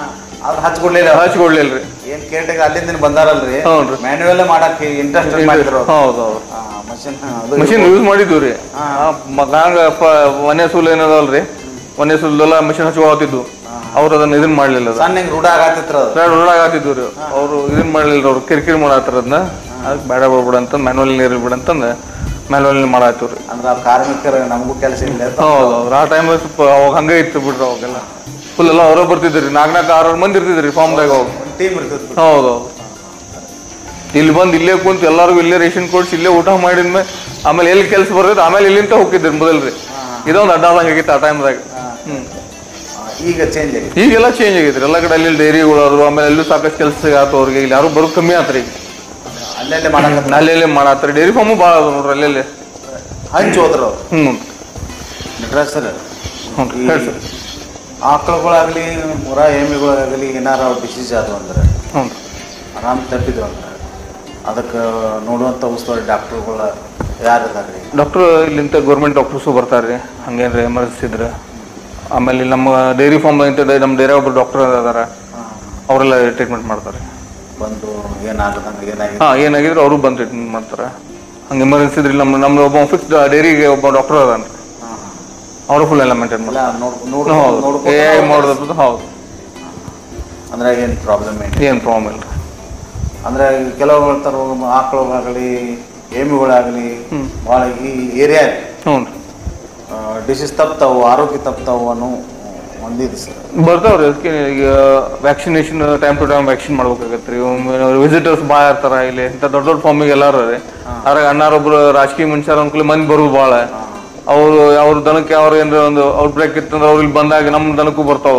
ಅದ್ ಹಚ್ಕೊಡ್ಲಿಲ್ಲ ಹಚ್ಕೊಡ್ಲಿಲ್ರಿ ಏನ್ ಕೇಟಗ ಅಲ್ಲಿಂದ ಬಂದಾರಲ್ರಿ ಹೌನ್ರಿ. ಮ್ಯಾನ್ಯುವಲ್ ಮಾಡಕ್ ಇಂಟ್ರೆಸ್ಟ್ ಮಾಡಿದ್ರು ಹೌದು ಹೌದು ಮಷಿನ್ ಅದು ಮಷಿನ್ ಯೂಸ್ ಮಾಡಿದ್ವಿ ರೀ ಹಂಗ ಮನೆ ಸೂಲ್ ಏನದಲ್ರಿ ಮನೆ ಸೂಲ್ದೆಲ್ಲ ಮಷಿನ್ ಹಚ್ಕೊಳತಿದ್ವು ಅವ್ರು ಅದನ್ನ ಇದನ್ ಮಾಡ್ಲಿಲ್ಲ ಅದು ಸಣ್ಣ ಹಿಂಗ್ ರೂಢ ಆಗತ್ತಿತ್ರ ಅದು ನೋಡಾಕತ್ತಿದ್ವು ರೀ ಅವ್ರು ಇದನ್ ಮಾಡ್ಲಿಲ್ಲ ಅವ್ರು ಕಿರಿಕಿರಿ ಮಾಡತ್ತಾರ ಅದನ್ನ ಅದಕ್ಕೆ ಬೇಡ ಬಿಡ್ಬಿಡ ಅಂತ ಮ್ಯಾನುವಲ್ ನೀರು ಬಿಡ ಅಂತಂದು ಮ್ಯಾನುವಲ್ ಮಾಡಾತೀವಿ ರೀ ಅಂದ್ರ ಆ ಕಾರ್ಮಿಕರ ನಮಗೂ ಕೆಲಸ ಇಲ್ಲ ಅಂತ ಹೌದು ಹೌದು ಆ ಟೈಮ್ ಸ್ವಲ್ಪ ಅವಾಗ ಹಂಗೆ ಇತ್ತು ಬಿಡ್ರಿ ಅವಾಗೆಲ್ಲ ಫುಲ್ ಎಲ್ಲ ಅವರೇ ಬರ್ತಿದ್ರಿ ನಾಲ್ಕು ನಾಲ್ಕು ಆರು ಮಂದಿ ಇರ್ತಿದ್ರಿ ಫಾರ್ಮ್ದಾಗ ಅವಾಗ ಟೀಮ್ ಇರ್ತೈತಿ ಹೌದು ಹೌದು ಇಲ್ಲಿ ಬಂದು ಇಲ್ಲೇ ಕುಂತು ಎಲ್ಲರಿಗೂ ಇಲ್ಲೇ ರೇಷನ್ ಕೊಡ್ಸಿ ಇಲ್ಲೇ ಊಟ ಮಾಡಿದ್ಮೇಲೆ ಆಮೇಲೆ ಎಲ್ಲಿ ಕೆಲಸ ಬರ್ತೈತೆ ಆಮೇಲೆ ಇಲ್ಲಿಂದ ಹೋಗಿದ್ರಿ ಮೊದಲ್ರಿ ಇದೊಂದು ಅಡ್ಡಾದಂಗೆ ಆಗಿತ್ತು ಆ ಟೈಮ್ದಾಗ ಹ್ಮ್ ಈಗ ಚೇಂಜ್ ಆಗಿದೆ ಈಗೆಲ್ಲ ಚೇಂಜ್ ಆಗೈತ್ರಿ ಎಲ್ಲ ಕಡೆ ಅಲ್ಲಿ ಡೈರಿಗಳು ಆದ್ರು ಆಮೇಲೆ ಎಲ್ಲೂ ಸಾಕಷ್ಟು ಕೆಲಸ ಆತು ಅವ್ರಿಗೆ ಇಲ್ಲಿ ಯಾರು ಬರೋದು ಕಮ್ಮಿ ಆತ್ರಿ ಈಗ ಅಲ್ಲೆಲ್ಲೇ ಮಾಡಕ ಅಲ್ಲೆಲ್ಲೇ ಮಾಡತ್ರಿ ಡೈರಿ ಫಾರ್ಮು ಭಾಳ ಅದ ನೋಡ್ರಿ ಅಲ್ಲೆಲ್ಲೇ ಹಂಚ್ ಹೋದ್ರು ಅವ್ರು ಹ್ಞೂ ನಟರಾಜ್ ಸರ್ ಹ್ಞೂ ಹೇಳಿ ಸರ್ ಆಕಳುಗಳಾಗಲಿ ಮುರ ಎಮ್ಮೆಗಳಾಗಲಿ ಏನಾರ ಡಿಸೀಸ್ ಆದವು ಅಂದ್ರೆ ಹ್ಞೂ ಆರಾಮ್ ತಪ್ಪಿದ್ರು ಅಂದ್ರೆ ಅದಕ್ಕೆ ನೋಡುವಂಥ ಉಸ್ತುವಾರಿ ಡಾಕ್ಟ್ರುಗಳು ಯಾರು ಇದಾರೆ ಡಾಕ್ಟ್ರು ಇಲ್ಲಿಂದ ಗೌರ್ಮೆಂಟ್ ಡಾಕ್ಟರ್ಸು ಬರ್ತಾರೆ ರೀ ಹಂಗೇನ್ರಿ ಎಮರ್ಜೆನ್ಸಿ ಇದ್ರೆ ಆಮೇಲೆ ಇಲ್ಲಿ ನಮ್ಮ ಡೈರಿ ಫಾರ್ಮ್ ಅಂತ ನಮ್ಮ ಡೈರಿ ಒಬ್ಬರು ಡಾಕ್ಟರ್ ಅದಾರ ಅವರೆಲ್ಲ ಟ್ರೀಟ್ಮೆಂಟ್ ಮಾಡ್ತಾರೆ ಬಂದು ಏನಾಗದಂಗೆ ಏನಾಗಿದೆ ಹಾಂ ಏನಾಗಿದ್ರೆ ಅವರು ಬಂದು ಟ್ರೀಟ್ಮೆಂಟ್ ಮಾಡ್ತಾರೆ ಹಂಗೆ ಎಮರ್ಜೆನ್ಸಿ ಇದ್ರೆ ನಮ್ಮ ನಮ್ಮ ಒಬ್ಬ ಫಿಕ್ಸ್ ಡೈರಿಗೆ ಒಬ್ಬ ಡಾಕ್ಟರ್ ಅದಾನ ಅವರು ಫುಲ್ ಎಲ್ಲ ಮೇಂಟೈನ್ ಎಲ್ಲ ಮಾಡ್ತಾರೆ ನೋಡ್ ನೋಡ್ ಹೌದು ನೋಡ್ಕೊಂಡು ಏ ಮಾಡೋದು ಹೌದು ಅಂದ್ರೆ ಏನು ಪ್ರಾಬ್ಲಮ್ ಏನು ಏನು ಪ್ರಾಬ್ಲಮ್ ಇಲ್ಲ ಅಂದ್ರೆ ಕೆಲವು ಥರ ಆಕಳುಗಳಾಗಲಿ ಎಮ್ಮೆಗಳಾಗಲಿ ಭಾಳ ಈ ಏರಿಯಾ ಹ್ಞೂ ರೀ ಡಿಸೀಸ್ ತಪ್ತಾವು ಆರೋಗ್ಯ ತಪ್ತಾವು ಅನ್ನೋ ಒಂದಿದೆ ಸರ್ ಬರ್ತಾವ್ರಿ ಅದಕ್ಕೆ ಈಗ vaccination time to time vaccine ಮಾಡ್ಬೇಕಾಗತ್ತೆ ರೀ ವಿಸಿಟರ್ಸ್ ಭಾಳ ಇರ್ತಾರ ಇಲ್ಲಿ ಇಂಥ ದೊಡ್ಡ ದೊಡ್ಡ ಫಾರ್ಮಿಗೆ ಎಲ್ಲಾರು ರೀ ಅದ್ರಾಗ ಅಣ್ಣಾರೊಬ್ರು ರಾಜಕೀಯ ಮನುಷ್ಯರ ಅನ್ಕೂಲ ಮಂದಿ ಬರೋದು ಭಾಳ ಅವ್ರು ಅವ್ರ ದನಕ್ಕೆ ಅವ್ರ ಏನಾರ ಒಂದು ಔಟ್ ಬ್ರೇಕ್ ಇತ್ತಂದ್ರೆ ಅವ್ರು ಇಲ್ಲಿ ಬಂದಾಗ ನಮ್ಮ ದನಕ್ಕೂ ಬರ್ತಾವ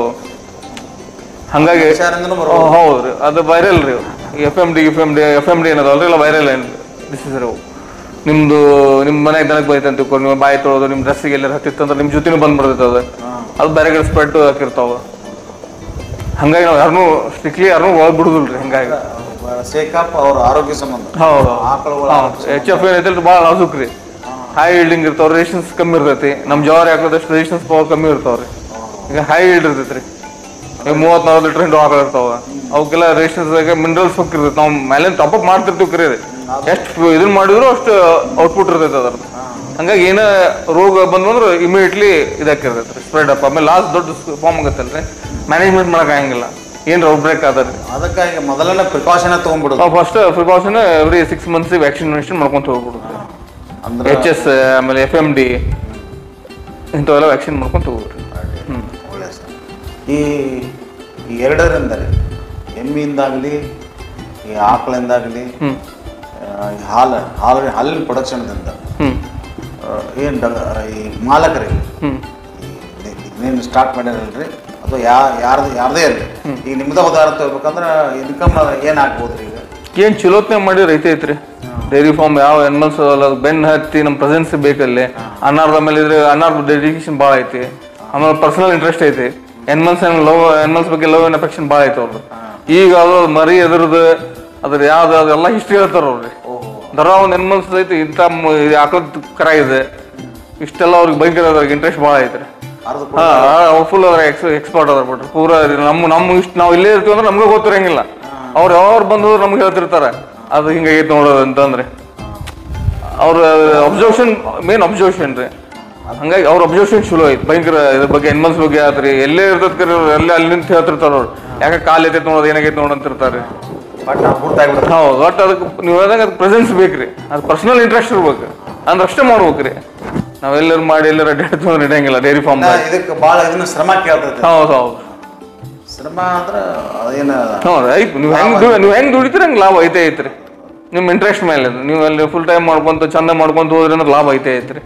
ಹಂಗಾಗಿ ಮನುಷ್ಯರಿಂದನೂ ಬರ್ಬೋದು. ಹೌ- ಹೌದ್ರಿ ಅದು ವೈರಲ್ ರೀ F M D F M D F M D ಏನದಲ್ರಿ ಇಲ್ಲ ವೈರಲ್ ಏನು ಡಿಸೀಸ್ ರೀ ಅವು ನಿಮ್ದು ನಿಮ್ಮ ಮನೆಗೆ ದನಕ್ಕೆ ಬೈತೆ ಅಂತ ತಿಳ್ಕೊಂಡು ನೀವು ಬಾಯಿ ತೊಳೋದು ನಿಮ್ಮ ಡ್ರೆಸ್ಸಿಗೆ ಎಲ್ಲರ ಹತ್ತಿತ್ತಂದ್ರೆ ನಿಮ್ಮ ಜೊತೆನೂ ಬಂದು ಬಿಡ್ತೈತೆ ಅದು ಅದು ಬೇರೆ ಕಡೆ ಸ್ಪ್ರೆಡ್ ಹಾಕಿರ್ತಾವ ಹಂಗಾಗಿ ನಾವು ಯಾರನ್ನೂ ಸ್ಟ್ರಿಕ್ಟ್ಲಿ ಯಾರನ್ನೂ ಒಳಗೆ ಬಿಡುದಿಲ್ರಿ ಹಂಗಾಗಿ ಸೇಕಪ್ ಅವ್ರ ಆರೋಗ್ಯ ಸಂಬಂಧ ಹೌದು ಆಕಳುಗಳ ಎಚ್ ಎಫ್ ಏನೈತೆ ಭಾಳ ನಾಜುಕ್ ರೀ ಹೈ ಇಲ್ಡಿಂಗ್ ಇರ್ತಾವ ರೇಷನ್ಸ್ ಕಮ್ಮಿ ಇರ್ತೈತಿ ನಮ್ಮ ಜವಾರಿ ಹಾಕೋದಷ್ಟು ರೇಷನ್ಸ್ ಪವರ್ ಕಮ್ಮಿ ಇರ್ತಾವ್ರಿ ಈಗ ಹೈ ಇಲ್ಡ್ ಇರ್ತೈತಿ ರೀ ಈಗ ಮೂವತ್ತು ನಲ್ವತ್ತು ಲೀಟರ್ ಹಿಂಡು ಆಕಳ ಇರ್ತಾವ ಅವಕ್ಕೆಲ್ಲ ರೇಷನ್ಸ್ದಾಗ ಮಿನರಲ್ಸ್ ಹೋಗಿರ್ತೈತಿ ನಾವು ಮೇಲೆ ಟಾಪ್ ಅಪ್ ಮಾಡ್ತಿರ್ತೀವಿ ಕರೀ ಎಷ್ಟು ಇದನ್ನ ಮಾಡಿದ್ರು ಅಷ್ಟು ಔಟ್ಪುಟ್ ಇರ್ತೈತೆ ಅದ್ರದ್ದು ಹಂಗಾಗಿ ಏನ ರೋಗ ಬಂದು ಅಂದ್ರೆ ಇಮಿಡಿಯೇಟ್ಲಿ ಇದಾಕಿರ್ತೈತೆ ರೀ ಸ್ಪ್ರೆಡ್ ಅಪ್ ಆಮೇಲೆ ಲಾಸ್ಟ್ ದೊಡ್ಡ ಫಾರ್ಮ್ ಆಗತ್ತಲ್ರಿ ಮ್ಯಾನೇಜ್ಮೆಂಟ್ ಮಾಡಕ್ ಆಗಂಗಿಲ್ಲ ಏನು ಔಟ್ ಬ್ರೇಕ್ ಆದ್ರಿ ಅದಕ್ಕಾಗಿ ಮೊದಲನೇ ಪ್ರಿಕಾಷನ್ ತಗೊಂಡ್ಬಿಡುದು ನಾವು first precaution every six months vaccination ಮಾಡ್ಕೊಂತ ಹೋಗ್ಬಿಡುತ್ತೆ ಅಂದ್ರೆ ಎಚ್ ಎಸ್ ಆಮೇಲೆ ಎಫ್ ಎಮ್ ಡಿ ಇಂಥವೆಲ್ಲ ವ್ಯಾಕ್ಸಿನ್ ಮಾಡ್ಕೊಂತ ಹೋಗ್ಬಿಡ್ರಿ ಹ್ಞೂ ಒಳ್ಳೆ ಸರ್ ಈ ಈ ಎರಡರಿಂದಲೇ ಎಮ್ಮಿಯಿಂದಾಗಲಿ ಈ ಆಕಳಿಂದಾಗಲಿ ಹ್ಞೂ ಈ ಹಾಲು ಹಾಲು ಹಾಲಿನ ಪ್ರೊಡಕ್ಷನ್ದಿಂದ ಹ್ಞೂ ಏನು ಈ ಮಾಲಕರಿಗೆ ಹ್ಞೂ ನೀನು ಸ್ಟಾರ್ಟ್ ಮಾಡ್ಯಾರಲ್ರಿ ಅಥವಾ ಯಾ ಯಾರ್ದು ಯಾರದೇ ಇರಲಿ ಈಗ ನಿಮ್ದ ಉದಾಹರಣೆ ತಗೋಬೇಕಂದ್ರೆ ಇನ್ಕಮ್ ಏನು ಆಗ್ಬೋದು ಈಗ ಏನು ಚಲೋತ್ನೆ ಮಾಡಿ ರೈತ ಐತ್ರಿ ಡೈರಿ ಫಾರ್ಮ್ ಯಾವ ಎನಿಮಲ್ಸ್ ಅಲ್ಲ ಬೆನ್ನು ಹತ್ತಿ ನಮ್ಮ ಪ್ರೆಸೆನ್ಸ್ ಬೇಕಲ್ಲಿ ಅನ್ನಾರ್ದ ಮೇಲೆ ಇದ್ರೆ ಅನ್ನಾರ್ದ ಡೆಡಿಕೇಶನ್ ಭಾಳ ಐತಿ ಆಮೇಲೆ ಪರ್ಸನಲ್ ಇಂಟ್ರೆಸ್ಟ್ ಐತಿ ಎನಿಮಲ್ಸ್ ಲವ್ ಎನಿಮಲ್ಸ್ ಬಗ್ಗೆ ಲವ್ ಅಂಡ್ ಅಫೆಕ್ಷನ್ ಭಾಳ ಐತಿ ಅವ್ರದ್ದು ಈಗ ಅದು ಮರಿ ಎದ್ರದ್ದು ಅದ್ರ ಯಾವ್ದು ಅದೆಲ್ಲ ಹಿಸ್ಟ್ರಿ ಹೇಳ್ತಾರ ಅವ್ರಿ ದರ ಒಂದು ಎನಿಮಲ್ಸ್ ಐತಿ ಇಂಥ ಆಕಳದ ಕರ ಇದೆ ಇಷ್ಟೆಲ್ಲ ಅವ್ರಿಗೆ ಭಯಂಕರ ಅದ್ರಾಗ ಇಂಟ್ರೆಸ್ಟ್ ಭಾಳ ಐತ್ರಿ ಅರ್ಧ ಹಾ ಫುಲ್ ಅದ್ರ ಎಕ್ಸ್ ಎಕ್ಸ್ಪರ್ಟ್ ಅದ್ರ ಬಿಟ್ರಿ ಪೂರ ನಮ್ಮ ನಮ್ಮ ಇಷ್ಟ ನಾವು ಇಲ್ಲೇ ಇರ್ತೀವಿ ಅಂದ್ರೆ ನಮ್ಗೆ ಗೊತ್ತಿರಂಗಿಲ್ಲ ಅವ್ರು ಯಾವ್ರು ಬಂದ್ರು ನಮ್ಗೆ ಹೇಳ್ತಿರ್ತಾರೆ ಅದು ಹಿಂಗಾಗೈತೆ ನೋಡೋದು ಅಂತಂದ್ರೆ ಅವ್ರ ಅಬ್ಸರ್ವೇಷನ್ ಮೇನ್ ಅಬ್ಸರ್ವೇಷನ್ ರೀ ಹಂಗಾಗಿ ಅವ್ರ ಅಬ್ಸರ್ವೇಷನ್ ಚಲೋ ಐತಿ ಭಯಂಕರ ಇದ್ರ ಬಗ್ಗೆ ಎನಿಮಲ್ಸ್ ಬಗ್ಗೆ ಆತ್ರಿ ಎಲ್ಲೇ ಇರ್ತೈತಿ ಎಲ್ಲ ಅಲ್ಲಿ ನಿಂತು ಹೇಳ್ತಿರ್ತಾರ ಅವ್ರು ಯಾಕೆ ಕಾಲ್ ಐತೈತೆ ನೋಡೋದು ಏನಾಗೈತೆ ನೋಡು ಅಂತಿರ್ತಾರೆ ಬಟ್ ಗುರ್ತಾಗ್ಬಿಡುತ್ತೆ ಹೌದು ಒಟ್ಟು ಅದಕ್ಕೆ ನೀವು ಹೇಳ್ದಂಗೆ ಅದಕ್ಕೆ ಪ್ರೆಸೆನ್ಸ್ ಬೇಕ್ರಿ ಅದು ಪರ್ಸನಲ್ ಇಂಟ್ರೆಸ್ಟ್ ಇರ್ಬೇಕು ಅಂದ್ರೆ ಅಷ್ಟೇ ಮಾಡ್ಬೇಕ್ರಿ ನಾವೆಲ್ಲರೂ ಮಾಡಿ ಎಲ್ಲರ ಅಡ್ಡಾಡ್ತೀವಿ ಅಂದ್ರೆ ನಡೆಯಂಗಿಲ್ಲ ಡೈರಿ ಫಾರ್ಮ್ ಇದಕ್ಕೆ ಭಾಳ ಇದನ್ನ ಶ್ರಮ ಕೇಳ್ತೈತೆ ಹೌದು ಹೌದು ಶ್ರಮ ಅಂದ್ರೆ ಅದೇನು ಹೌದು ಐತಿ ನೀವು ಹೆಂಗ್ ದು ನೀವು ಹೆಂಗ್ ದುಡಿತೀರ ಹಂಗೆ ಲಾಭ ಐತೆ ಐತ್ರಿ ನಿಮ್ಮ ಇಂಟ್ರೆಸ್ಟ್ ಮೇಲೆ ಅದು. ನೀವು ಅಲ್ಲಿ ಫುಲ್ ಟೈಮ್ ಮಾಡ್ಕೊಂತ ಚಂದ ಮಾಡ್ಕೊಂತ ಹೋದ್ರಿ ಅಂದ್ರೆ ಲಾಭ ಐತೆ ಐತ್ರಿ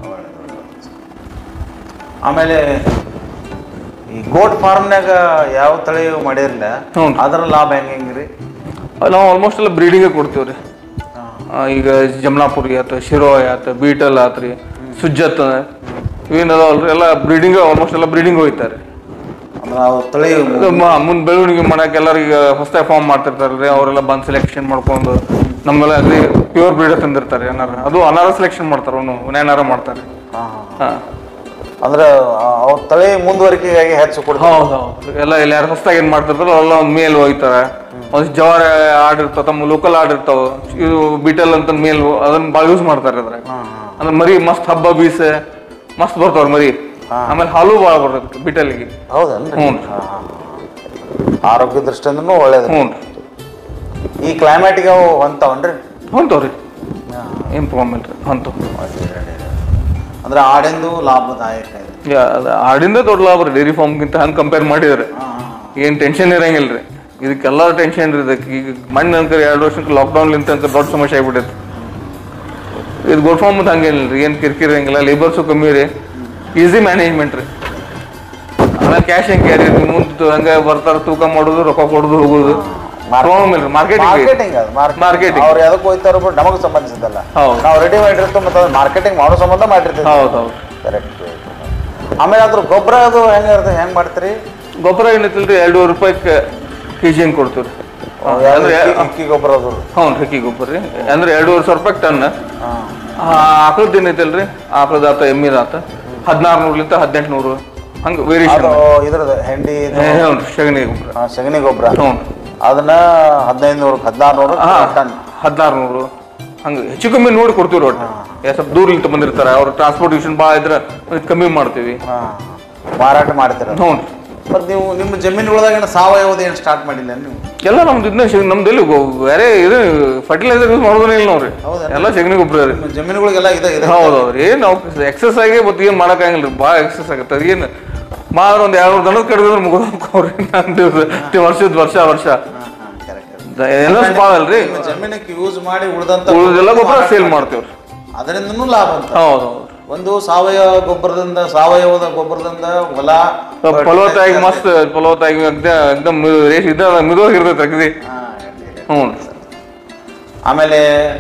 ಆಮೇಲೆ ಈ ಗೋಟ್ ಫಾರ್ಮ್ನಾಗ ಯಾವ ತಳಿ ಮಾಡಿರಲಿಲ್ಲ ಹ್ಞೂ. ಅದರ ಲಾಭ ಹೆಂಗೆ ಹೆಂಗ್ರಿ ಅದು ನಾವು ಆಲ್ಮೋಸ್ಟ್ ಎಲ್ಲ ಬ್ರೀಡಿಂಗೇ ಕೊಡ್ತೀವಿ ರೀ ಈಗ ಜಮ್ನಾಪುರಿ ಆತು ಶಿರೋಯ್ ಆತು ಬೀಟಲ್ ಆತ್ರಿ ಸುಜ್ಜತ್ ಇವೇನದಾವಲ್ರಿ ಎಲ್ಲ ಬ್ರೀಡಿಂಗ್ ಆಲ್ಮೋಸ್ಟ್ ಎಲ್ಲ ಬ್ರೀಡಿಂಗ್ ಹೋಯ್ತಾರೆ ಅಂದ್ರೆ ಅವು ತಳಿ ಮುಂದೆ ಬೆಳವಣಿಗೆ ಮಾಡಕ್ಕೆ ಎಲ್ಲರಿಗೆ ಹೊಸದಾಗಿ ಫಾರ್ಮ್ ಮಾಡ್ತಿರ್ತಾರಲ್ರಿ ಅವರೆಲ್ಲ ಬಂದು ಸೆಲೆಕ್ಷನ್ ಮಾಡ್ಕೊಂಡು ನಮ್ಮೆಲ್ಲ ಅಗ್ರಿ ಪ್ಯೂರ್ ಬ್ರೀಡ್ ತಂದಿರ್ತಾರೆ ಏನಾರ ಅದು ಅನಾರ ಸೆಲೆಕ್ಷನ್ ಮಾಡ್ತಾರೆ ಅವನು ಏನಾರ ಮಾಡ್ತಾರೆ ಹಾಂ ಅಂದ್ರೆ ಅವ್ರ ತಳಿ ಮುಂದುವರಿಕೆಗಾಗಿ ಹೆಚ್ಚು ಕೊಡ್ತಾರೆ ಹೌದು ಹೌದು ಎಲ್ಲ ಇಲ್ಲಿ ಯಾರು ಹೊಸದಾಗಿ ಏನ್ ಮಾಡ್ತಿರ್ತಾರೋ ಎಲ್ಲ ಒಂದ್ ಮೇಲ್ ಹೋಗ್ತಾರೆ ಒಂದ್ ಜವಾರ ಆಡ್ ಇರ್ತಾವ ತಮ್ಮ ಲೋಕಲ್ ಆಡ್ ಇರ್ತಾವ ಇದು ಬಿಟಲ್ ಅಂತ ಮೇಲ್ ಅದನ್ನ ಭಾಳ ಯೂಸ್ ಮಾಡ್ತಾರೆ ಅದ್ರಾಗ ಅಂದ್ರೆ ಮರಿ ಮಸ್ತ್ ಹಬ್ಬ ಬೀಸ ಮಸ್ತ್ ಬರ್ತಾವ್ರ ಮರಿ ಆಮೇಲೆ ಹಾಲು ಭಾಳ ಬರ್ತೈತಿ ಬಿಟಲ್ಗೆ ಹೌದಲ್ರಿ ಹ್ಞೂ ಹಾ, ಹಾ. ಆರೋಗ್ಯ ದೃಷ್ಟಿಯಿಂದನೂ ಒಳ್ಳೇದು ಹ್ಞೂ ಈ ಕ್ಲೈಮೇಟ್ಗೆ ಅವು ಹೊಂತಾವನ್ರಿ ಹೊಂತವ್ರಿ ಏನ್ ಪ್ರಾಬ್ಲಮ್ ಇಲ್ರಿ ಹೊಂತು ಅಂದ್ರೆ ಆಡಿಂದು ಲಾಭದಾಯಕ ಇದೆ ಆಡಿಂದ ದೊಡ್ಡ ಲಾಭ ರೀ ಡೈರಿ ಫಾರ್ಮ್ಗಿಂತ ಹಂಗೆ ಕಂಪೇರ್ ಮಾಡಿದ್ರೆ ಏನ್ ಟೆನ್ಷನ್ ಇರಂಗಿಲ್ರಿ ಇದಕ್ಕೆಲ್ಲ ಟೆನ್ಷನ್ ರೀ ಇದಕ್ಕೆ ಈಗ ಮಣ್ಣು ಅಂಕರ್ ಎರಡು ವರ್ಷಕ್ಕೆ ಲಾಕ್ಡೌನ್ಲಿಂತ ಅಂಕರ್ ದೊಡ್ಡ ಸಮಸ್ಯೆ ಆಗ್ಬಿಟ್ಟೈತಿ ಇದು ಗೋಡ್ ಫಾರ್ಮ್ ಹಂಗೇನಿಲ್ಲ ರೀ ಏನು ಕಿರಿಕಿರಿ ಇರಂಗಿಲ್ಲ ಲೇಬರ್ಸು ಕಮ್ಮಿ ರೀ ಈಸಿ ಮ್ಯಾನೇಜ್ಮೆಂಟ್ ರೀ ಆಮೇಲೆ ಕ್ಯಾಶ್ ಹೆಂಗೆ ಕ್ಯಾರಿ ಮುಂದೆ ಹಂಗೆ ಬರ್ತಾರ ತೂಕ ಮಾಡೋದು ರೊಕ್ಕ ಕೊಡೋದು ಹೋಗೋದು ಪ್ರಾಬ್ಲಮ್ ಇಲ್ಲ ಮಾರ್ಕೆಟಿಂಗ್ ಮಾರ್ಕೆಟಿಂಗ್ ಅದು Marketing. ಅವ್ರು ಯಾವ್ದಕ್ಕೆ ಹೋಯ್ತಾರೋ ಬಿಟ್ಟು ನಮಗೆ ಸಂಬಂಧಿಸಿದ್ದಲ್ಲ ಹೌದು. ನಾವು ರೆಡಿ ಮಾಡಿರ್ತೀವಿ ಮತ್ತೆ ಅದು ಮಾರ್ಕೆಟಿಂಗ್ ಮಾಡೋ ಸಂಬಂಧ ಮಾಡಿರ್ತೀವಿ ಹೌದು ಹೌದು ಕರೆಕ್ಟ್ ಆಮೇಲೆ ಅದ್ರ ಗೊಬ್ಬರ ಅದು ಹೆಂಗೆ ಇರ್ತದೆ ಹೆಂಗೆ ಮಾಡ್ತೀರಿ ಗೊಬ್ಬರ ಏನೈತಿಲ್ರಿ ಎರಡೂವರೆ ರೂಪಾಯಿ ಕೆ ಜಿ ಹಂಗೆ ಕೊಡ್ತೀವಿ ರೀ ಯಾವ್ದು ಅಂದ್ರೆ ಇಕ್ಕಿ- ಇಕ್ಕಿ ಗೊಬ್ಬರ ಅದು ಹ್ಞೂ ಹಕ್ಕಿ ಗೊಬ್ಬರ ರೀ ಅಂದ್ರೆ ಎರಡೂವರೆ ಸಾವಿರ ರೂಪಾಯಿ ಟನ್ ಆಕಳದ್ದು ಏನೈತಲ್ರಿ ಆಕಳದ ಆತ ಎಮ್ಮಿದ ಆತ ಹದಿನಾರು ನೂರ್ಲಿಂದ ಹದಿನೆಂಟು ನೂರು ಹಂಗೆ ವೇರಿಯೇಷನ್ ಅದು ಇದ್ರದ್ದು ಹೆಂಡಿ ಇದು, ಹ್ಞೂ ಸಗಣಿ ಗೊಬ್ಬರ ಆ, ಸಗಣಿ ಗೊಬ್ಬರ ಹ್ಞೂ ಅದನ್ನ ಹದಿನೈದು ನೂರು ಹದಿನಾರು ನೂರು ಟನ್ ಹದಿನಾರು ನೂರು ಹಂಗೆ ಹೆಚ್ಚು ಕಮ್ಮಿ ನೋಡಿ ಕೊಡ್ತೀವಿ ಒಟ್ಟು ಯಾ ಸ್ವಲ್ಪ ದೂರಲಿಂದ ಬಂದಿರ್ತಾರೆ ಅವ್ರ ಟ್ರಾನ್ಸ್ಪೋರ್ಟೇಷನ್ ಭಾಳ ಇದ್ರೆ ಅದಕ್ಕೆ ಕಮ್ಮಿ ಮಾಡ್ತೀವಿ ಹಾ. ಮಾರಾಟ ಮಾಡ್ತೀರ ಹ್ಞೂ ಮತ್ತೆ ನೀವು ನಿಮ್ಮ ಜಮೀನುಗಳದಾಗ ಏನು ಸಾವಯವದ ಏನು ಸ್ಟಾರ್ಟ್ ಮಾಡಿಲ್ಲ ನೀವು ಎಲ್ಲ ನಮ್ದು ಇದನ್ನ ಶ್- ನಮ್ದು ಎಲ್ಲಿ ಗೊ- ಬೇರೆ ಇದು ಫರ್ಟಿಲೈಸರ್ ಯೂಸ್ ಮಾಡೋದೇ ಇಲ್ಲ ನೋಡ್ರಿ ಎಲ್ಲ ಸಗಣಿ ಗೊಬ್ಬರ ರೀ ನಿಮ್ಮ ಜಮೀನುಗಳಿಗೆಲ್ಲ ಇದೆ ಇದೆ ಹೌದು ಹೌದು ಏನು ನಾವು ಎಕ್ಸಸ್ ಆಗಿ ಮತ್ತೆ ಏನು ಮಾಡೋಕ್ಕಾಗಿಲ್ಲ ರೀ ಭಾಳ ಎಕ್ಸಸ್ ಆಗುತ್ತೆ ಅದೇನು ಮಾತ್ರ ಒಂದು ಎರಡು ಮೂರು ದನದ ಕಡಿದ್ರೆ ಮುಗಿದೋಗ್ರಿ ನಂದು ವರ್ಷದ ವರ್ಷ ವರ್ಷ ಕರೆಕ್ಟ್ ಎಲ್ಲ ಭಾಳ ಅಲ್ರಿ ನಿಮ್ಮ ಜಮೀನಕ್ಕೆ ಯೂಸ್ ಮಾಡಿ ಉಳಿದಂತ ಉಳಿದೆಲ್ಲ ಗೊಬ್ಬರ ಸೇಲ್ ಮಾಡ್ತೀವ್ರಿ ಅದರಿಂದನೂ ಲಾಭ ಅಂತ ಹೌದು ಹೌದು ಒಂದು ಸಾವಯವ ಗೊಬ್ಬರದಿಂದ ಸಾವಯವದ ಗೊಬ್ಬರದಿಂದ ಹೊಲ ಫಲವತ್ತಾಗಿ ಮಸ್ತ್ ಫಲವತ್ತಾಗಿ ಎಕ್ದಮ್ ರೇಷ್ ಇದ ಮಿದುವಾಗಿರ್ತೈತೆ ಅಗದಿ ಹಾ, ಎಣ್ಣೆ ಇದೆ. ಹ್ಞೂ ಆಮೇಲೆ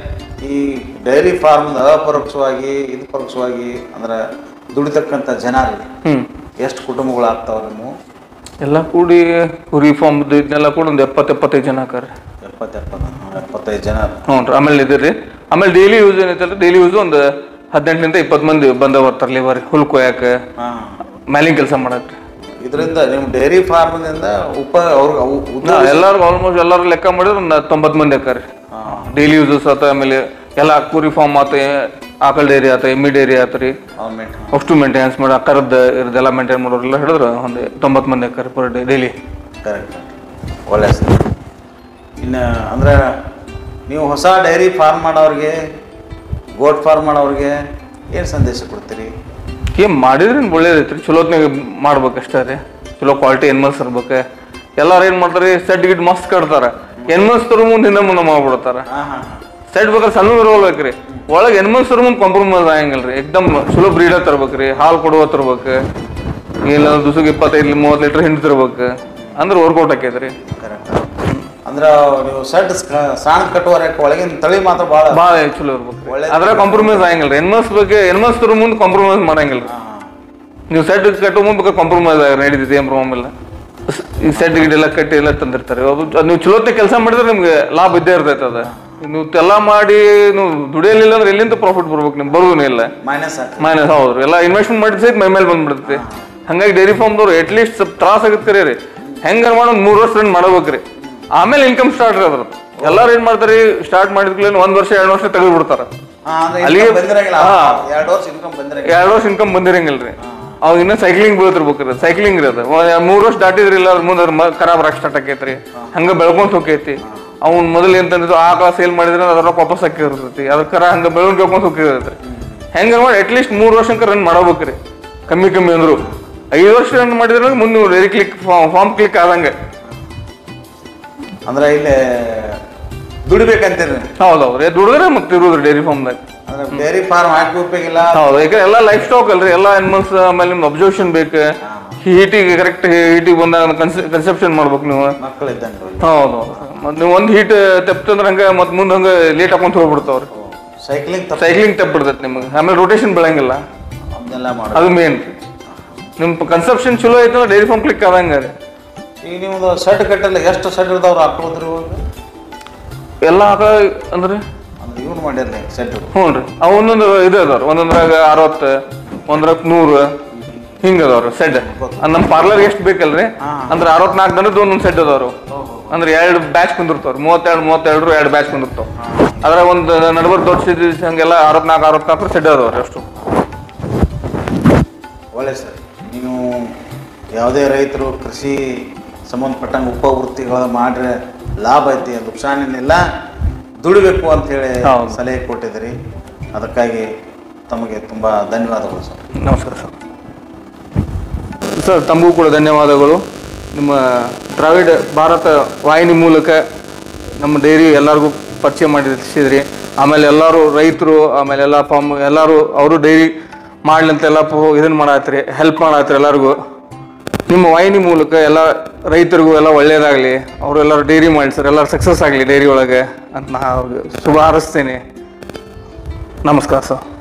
ಈ ಡೈರಿ ಫಾರ್ಮ್ ಅಪರೋಕ್ಷವಾಗಿ ಇದು ಪರೋಕ್ಷವಾಗಿ ಅಂದ್ರೆ ದುಡಿತಕ್ಕಂಥ ಜನ ರೀ ಹ್ಮ್ ಎಷ್ಟು ಕುಟುಂಬಗಳು ಆಗ್ತಾವ ನೀವು ಎಲ್ಲ ಕೂಡಿ ಕುರಿ ಫಾರ್ಮ್ ಇದನ್ನೆಲ್ಲ ಕೂಡ ಒಂದು ಎಪ್ಪತ್ತು ಎಪ್ಪತ್ತೈದು ಜನ ಹಾಕಾರೆ ಎಪ್ಪತ್ತು ಎಪ್ಪತ್ತು ಹ್ಮ್, ಎಪ್ಪತ್ತೈದು ಜನ ಹ್ಞೂ ರೀ ಆಮೇಲೆ ಇದ್ರಿ ಆಮೇಲೆ ಡೈಲಿ ಯೂಸ್ ಏನೈತಲ್ಲ ಡೈಲಿ ಯೂಸ್ ಒಂದು ಹದಿನೆಂಟರಿಂದ ಇಪ್ಪತ್ತು ಮಂದಿ ಬಂದ ಬರ್ತಾರೆ ಲೇಬರ್ ಹುಲ್ ಕೊಯ್ಯಾಕ ಹಾ ಮ್ಯಾಲಿಂಗ್ ಕೆಲಸ ಮಾಡಕ್ಕೆ ಇದರಿಂದ ನಿಮ್ಮ ಡೈರಿ ಫಾರ್ಮ್ನಿಂದ ಉಪ ಅವ್ರಿಗೆ ಅವು ಉದ್ಯೋಗ ಎಲ್ಲಾರು ಆಲ್ಮೋಸ್ಟ್ ಎಲ್ಲಾರು ಲೆಕ್ಕ ಮಾಡಿದ್ರೆ ಒಂದು ತೊಂಬತ್ತು ಮಂದಿ ಹಾಕಾರೆ ಡೈಲಿ ಯೂಸಸ್ ಆತ ಆಮೇಲೆ ಎಲ್ಲ ಕುರಿ ಫಾರ್ಮ್ ಆತ ಆಕಳ ಡೈರಿ ಆತ ಎಮ್ಮಿ ಡೈರಿ ಆತ ರೀ ಗೌರ್ಮೆಂಟ್ ಅಷ್ಟು ಮೇಂಟೆನೆನ್ಸ್ ಮಾಡಿ ಕರದ್ದು ಇರೋದೆಲ್ಲ ಮೇಂಟೈನ್ ಮಾಡೋರೆಲ್ಲ ಹಿಡಿದ್ರೆ ಒಂದು ತೊಂಬತ್ತು ಮಂದಿ ಹಾಕಾರೆ ಪರ್ ಡೇ ಡೈಲಿ ಕರೆಕ್ಟ್ ಒಳ್ಳೆ ಸರ್ ಇನ್ನು ಅಂದ್ರೆ ನೀವು ಹೊಸ ಡೈರಿ ಫಾರ್ಮ್ ಮಾಡೋರಿಗೆ ಗೋಟ್ ಫಾರ್ಮ್ ಮಾಡೋರಿಗೆ ಏನು ಸಂದೇಶ ಕೊಡ್ತೀರಿ ಏನ್ ಮಾಡಿದ್ರೆ ಒಳ್ಳೇದೈತ್ರಿ ಚಲೋತ್ನಾಗ ಮಾಡ್ಬೇಕು ಅಷ್ಟೇ ರೀ ಚಲೋ ಕ್ವಾಲಿಟಿ ಎನ್ಮಲ್ಸ್ ಇರ್ಬೇಕು ಎಲ್ಲಾರು ಏನ್ ಮಾಡ್ತಾರೆ ಸೆಡ್ ಗಿಡ್ ಮಸ್ತ್ ಕಟ್ತಾರ ಎನ್ಮಲ್ಸ್ ತರ ಮುಂದೆ ಹಿಂದೆ ಮುಂದೆ ಮಾಡ್ಬಿಡ್ತಾರ ಹಾಂ ಹಾಂ ಹಾಂ ಸೆಡ್ ಬೇಕಾದ್ರೆ ಸಣ್ಣ ಇರೋಲ್ಬೇಕ್ರಿ ಒಳಗೆ ಎನ್ಮಲ್ಸ್ ತರ ಮುಂದೆ ಕಾಂಪ್ರಮೈಸ್ ಆಗಂಗಿಲ್ರಿ ಎಕ್ದಮ್ ಚಲೋ ಬ್ರೀಡ ತರ್ಬೇಕ್ರಿ ಹಾಲು ಕೊಡುವ ತರ್ಬೇಕು ಇಲ್ಲ ದಿವಸಕ್ಕೆ ಇಪ್ಪತ್ತೈದು ಮೂವತ್ತು ಲೀಟರ್ ಹಿಂಡಿ ತರ್ಬೇಕು ಅಂದ್ರೆ ವರ್ಕೌಟ್ ಆಕೈತ್ರಿ ಕರೆಕ್ಟ್ ಅಂದ್ರೆ ನೀವು ಸೆಡ್ ಸಾಣ್ ಕಟ್ಟುವರಕ್ಕೆ ಒಳಗಿನ ತಳಿ ಮಾತ್ರ ಭಾಳ ಭಾಳ ಚಲೋ ಇರ್ಬೇಕು ಒಳ್ಳೆ ಅದ್ರ ಕಾಂಪ್ರಮೈಸ್ ಆಗಂಗಿಲ್ರಿ ಎನ್ಮಲ್ಸ್ ಬಗ್ಗೆ ಎನ್ಮಲ್ಸ್ ತರ ಮುಂದೆ ಕಾಂಪ್ರಮೈಸ್ ಮಾಡಂಗಿಲ್ರಿ ನೀವು ಸೆಡ್ ಕಟ್ಟೋ ಮುಂದೆ ಬೇಕಾದ್ರೆ ಕಾಂಪ್ರಮೈಸ್ ಆಗಿ ನಡೀತೈತಿ ಏನು ಪ್ರಾಬ್ಲಮ್ ಇಲ್ಲ ಸ್- ಈ ಸೆಡ್ ಗಿಡ್ ಎಲ್ಲ ಕಟ್ಟಿ ಎಲ್ಲ ತಂದಿರ್ತಾರೆ ಒಬ್ಬ- ಅದ್ ನೀವು ಚಲೋತ್ತೆ ಕೆಲಸ ಮಾಡಿದ್ರೆ ನಿಮ್ಗೆ ಲಾಭ ಇದ್ದೇ ಇರ್ತೈತೆ ಅದ ನೀವು ಎಲ್ಲ ಮಾಡಿ ನೀವು ದುಡಿಯಲಿಲ್ಲ ಅಂದ್ರೆ ಎಲ್ಲಿಂದ ಪ್ರಾಫಿಟ್ ಬರ್ಬೇಕು ನಿಮ್ಗೆ ಬರೋದೇ ಇಲ್ಲ ಮೈನಸ್ ಆಗ್ತದೆ ಮೈನಸ್ ಹೌದು ಎಲ್ಲ ಇನ್ವೆಸ್ಟ್ಮೆಂಟ್ ಮಾಡಿದ್ರೆ ಸಹಿತ ಮೈ ಮೇಲೆ ಬಂದ್ಬಿಡ್ತೈತಿ ಹಂಗಾಗಿ ಡೈರಿ ಫಾರ್ಮ್ದವ್ರು ಅಟ್ಲೀಸ್ಟ್ ಸ್ವಲ್ಪ ತ್ರಾಸ ಆಗತ್ತೆ ಕರೆ ರೀ ಹೆಂಗಾರ ಮಾಡಿ ಒಂದು ಮೂರು ವರ್ಷ ರನ್ ಮಾಡ್ಬೇಕ್ರಿ ಆಮೇಲೆ ಇನ್ಕಮ್ ಸ್ಟಾರ್ಟ್ ರೀ ಅದ್ರದ್ದು ಎಲ್ಲಾರು ಏನ್ ಮಾಡ್ತಾರೆ ಸ್ಟಾರ್ಟ್ ಮಾಡಿದ್ಮೇಲೆ ಒಂದ್ ವರ್ಷ ಎರಡು ವರ್ಷ ತೆಗೆದು ಬಿಡ್ತಾರ ಹಾಂ ಅಂದ್ರೆ ಅಲ್ಲಿಗೆ- income ಬಂದಿರಂಗಿಲ್ಲ ಹಾ. ಎರಡು ವರ್ಷ ಇನ್ಕಮ್ ಬಂದಿರಂಗಿಲ್ಲ ಎರಡು ವರ್ಷ ಇನ್ಕಮ್ ಬಂದಿರಂಗಿಲ್ರಿ ಅವಾಗ ಇನ್ನ ಸೈಕ್ಲಿಂಗ್ ಬೀಳ್ತಿರ್ಬೇಕ್ರಿ ಸೈಕ್ಲಿಂಗ್ ರೀ ಅದು ಮೂರು ವರ್ಷ ದಾಟಿದ್ರಿಲ್ಲ ಅದ್ರ ಮುಂದೆ ಅದ್ರ ಮ- ಖರಾಬ್ ರಾಕ್ ಸ್ಟಾರ್ಟ್ ಆಕೈತ್ರಿ ಹಂಗ ಬೆಳ್ಕೊಂತ ಹೋಗೈತಿ ಅವ್ನ್ ಮೊದಲು ಎಂತಂದ್ರೆ ಆಕಳ ಸೇಲ್ ಮಾಡಿದ್ರೆ ಅದ್ರ ರೊಕ್ಕ ವಾಪಸ್ ಹಾಕಿರ್ತೈತಿ ಅದ್ರ ಕರ ಹಂಗ ಬೆಳ್ಕೊಂಡ್ ಕೇಳ್ಕೊಂತ ಹೋಗಿರ್ತೈತಿ ಹೆಂಗ ಮಾಡಿ ಅಟ್ಲೀಸ್ಟ್ ಮೂರು ವರ್ಷಕ್ಕೆ ರನ್ ಮಾಡಬೇಕ್ರಿ ಕಮ್ಮಿ ಕಮ್ಮಿ ಅಂದ್ರು ಐದು ವರ್ಷ ರನ್ ಮಾಡಿದ್ರೆ ಮುಂದೆ ವೆರಿ ಕ್ಲಿಕ್ ಫಾರ್ಮ್ ಕ್ಲಿಕ್ ಆದಂಗೆ ಅಂದ್ರೆ ಇಲ್ಲಿ ದುಡಿಬೇಕಂತೀರಿ ಹೌದೌದ್ರಿ ದುಡಿದ್ರೆ ಮತ್ತೆ ಇರೋದ್ರಿ ಡೈರಿ ಫಾರ್ಮ್ದಾಗ ಅಂದ್ರೆ ಡೈರಿ ಫಾರ್ಮ್ ಹಾಕಿ ಉಪಯೋಗಿಲ್ಲ ಹೌದು ಯಾಕಂದ್ರೆ ಎಲ್ಲ ಲೈಫ್ ಸ್ಟಾಕ್ ಅಲ್ರಿ ಎಲ್ಲ ಅನಿಮಲ್ಸ್ ಆಮೇಲೆ ನಿಮ್ಗೆ ಅಬ್ಸರ್ವೇಷನ್ ಬೇಕು ಹೀಟಿಗೆ ಕರೆಕ್ಟ್ ಹೀಟಿಗೆ ಬಂದಾಗ ಕನ್ಸೆಪ್ಷನ್ ಮಾಡ್ಬೇಕು ನೀವು ಮಕ್ಕಳು ಇದ್ದಂಗೆ ಹೌದು ಮತ್ತೆ ನೀವು ಒಂದು ಹೀಟ್ ತೆಪ್ತಂದ್ರೆ ಹಂಗೆ ಮತ್ತೆ ಮುಂದೆ ಹಂಗೆ ಲೇಟ್ ಹಾಕೊಂತ ಹೋಗ್ಬಿಡ್ತಾವ್ರಿ ಸೈಕ್ಲಿಂಗ್ ತಪ್ಪ ಸೈಕ್ಲಿಂಗ್ ತೆಪ್ಪಿಡ್ತೈತೆ ನಿಮಗೆ ಆಮೇಲೆ ರೊಟೇಷನ್ ಬೆಳಂಗಿಲ್ಲ ಅದನ್ನೆಲ್ಲ ಮಾಡೋದು ಅದು ಮೇನ್ ನಿಮ್ಮ ಕನ್ಸೆಪ್ಷನ್ ಚಲೋ ಐತೆ ಅಂದ್ರೆ ಡೈರಿ ಫಾರ್ಮ್ ಕ್ಲಿಕ್ ಆದಂಗೆ ರೀ ಈಗ ನಿಮ್ದು ಶರ್ಟ್ ಕಟ್ಟಲ್ಲ ಎಷ್ಟು ಶರ್ಟ್ ಇರ್ತಾವ್ರು ಹಾಕೋದ್ರಿ ಇವಾಗ ಎಲ್ಲ ಹಾಕ ಅಂದ್ರೆ ಅಂದ್ರೆ ಇವ್ನು ಮಾಡಿರ್ಲಿ ಸೆಟ್ ಹ್ಞೂ ರೀ ಅವು ಒಂದೊಂದು ಇದು ಅದಾವ್ರಿ ಒಂದೊಂದ್ರಾಗ ಅರವತ್ತು ಒಂದ್ರಾಗ ನೂರು ಹಿಂಗ ಅದಾವ್ರು ಸೆಡ್ ನಮ್ಮ ಪಾರ್ಲರ್ ಎಷ್ಟು ಬೇಕಲ್ರಿ ಅಂದ್ರೆ ಅರವತ್ನಾಲ್ಕು ದನದ ಒಂದೊಂದು ಸೆಡ್ ಅದಾವ್ರು ಅಂದ್ರೆ ಎರಡು ಬ್ಯಾಚ್ ಕುಂದಿರ್ತಾವ್ರು ಮೂವತ್ತೆರಡು ಮೂವತ್ತೆರಡು ಎರಡು ಬ್ಯಾಚ್ ಕುಂದಿರ್ತಾವ ಅದ್ರ ಒಂದು ನಡುಬರ್ ದೊಡ್ಡ ಹಂಗೆಲ್ಲ ಅರವತ್ನಾಲ್ಕು ಅರವತ್ನಾಲ್ಕು ಸೆಡ್ ಅದಾವ್ರಿ ಅಷ್ಟು ಒಳ್ಳೆ ಸರ್ ನೀವು ಯಾವುದೇ ರೈತರು ಕೃಷಿ ಸಂಬಂಧಪಟ್ಟಂಗೆ ಉಪವೃತ್ತಿಗಳು ಮಾಡ್ರೆ ಲಾಭ ಐತಿ ನುಕ್ಸಾನೇನಿಲ್ಲ ದುಡಿಬೇಕು ಅಂತೇಳಿ ಹೌದು. ಸಲಹೆ ಕೊಟ್ಟಿದ್ದೀರಿ ಅದಕ್ಕಾಗಿ ತಮಗೆ ತುಂಬ ಧನ್ಯವಾದಗಳು ಸರ್ ನಮಸ್ಕಾರ ಸರ್ ಸರ್ ತಮಗೂ ಕೂಡ ಧನ್ಯವಾದಗಳು ನಿಮ್ಮ ದ್ರಾವಿಡ ಭಾರತ ವಾಹಿನಿ ಮೂಲಕ ನಮ್ಮ ಡೈರಿ ಎಲ್ಲರಿಗೂ ಪರಿಚಯ ಮಾಡಿಸಿದ್ರಿ ಆಮೇಲೆ ಎಲ್ಲರೂ ರೈತರು ಆಮೇಲೆ ಎಲ್ಲ ಫಾರ್ಮ್ ಎಲ್ಲರೂ ಅವರು ಡೈರಿ ಮಾಡ್ಲಂತ ಎಲ್ಲ ಇದನ್ನು ಮಾಡತ್ರಿ ಹೆಲ್ಪ್ ಮಾಡತ್ರಿ ಎಲ್ಲರಿಗೂ ನಿಮ್ಮ ವಾಹಿನಿ ಮೂಲಕ ಎಲ್ಲ ರೈತರಿಗೂ ಎಲ್ಲ ಒಳ್ಳೇದಾಗಲಿ ಅವರೆಲ್ಲರೂ ಡೈರಿ ಮಾಡಿ ಸರ್ ಎಲ್ಲರೂ ಸಕ್ಸಸ್ ಆಗಲಿ ಡೈರಿ ಒಳಗೆ ಅಂತ ನಾ ಅವ್ರಿಗೆ ಶುಭ ಹಾರೈಸ್ತೇನೆ ನಮಸ್ಕಾರ ಸರ್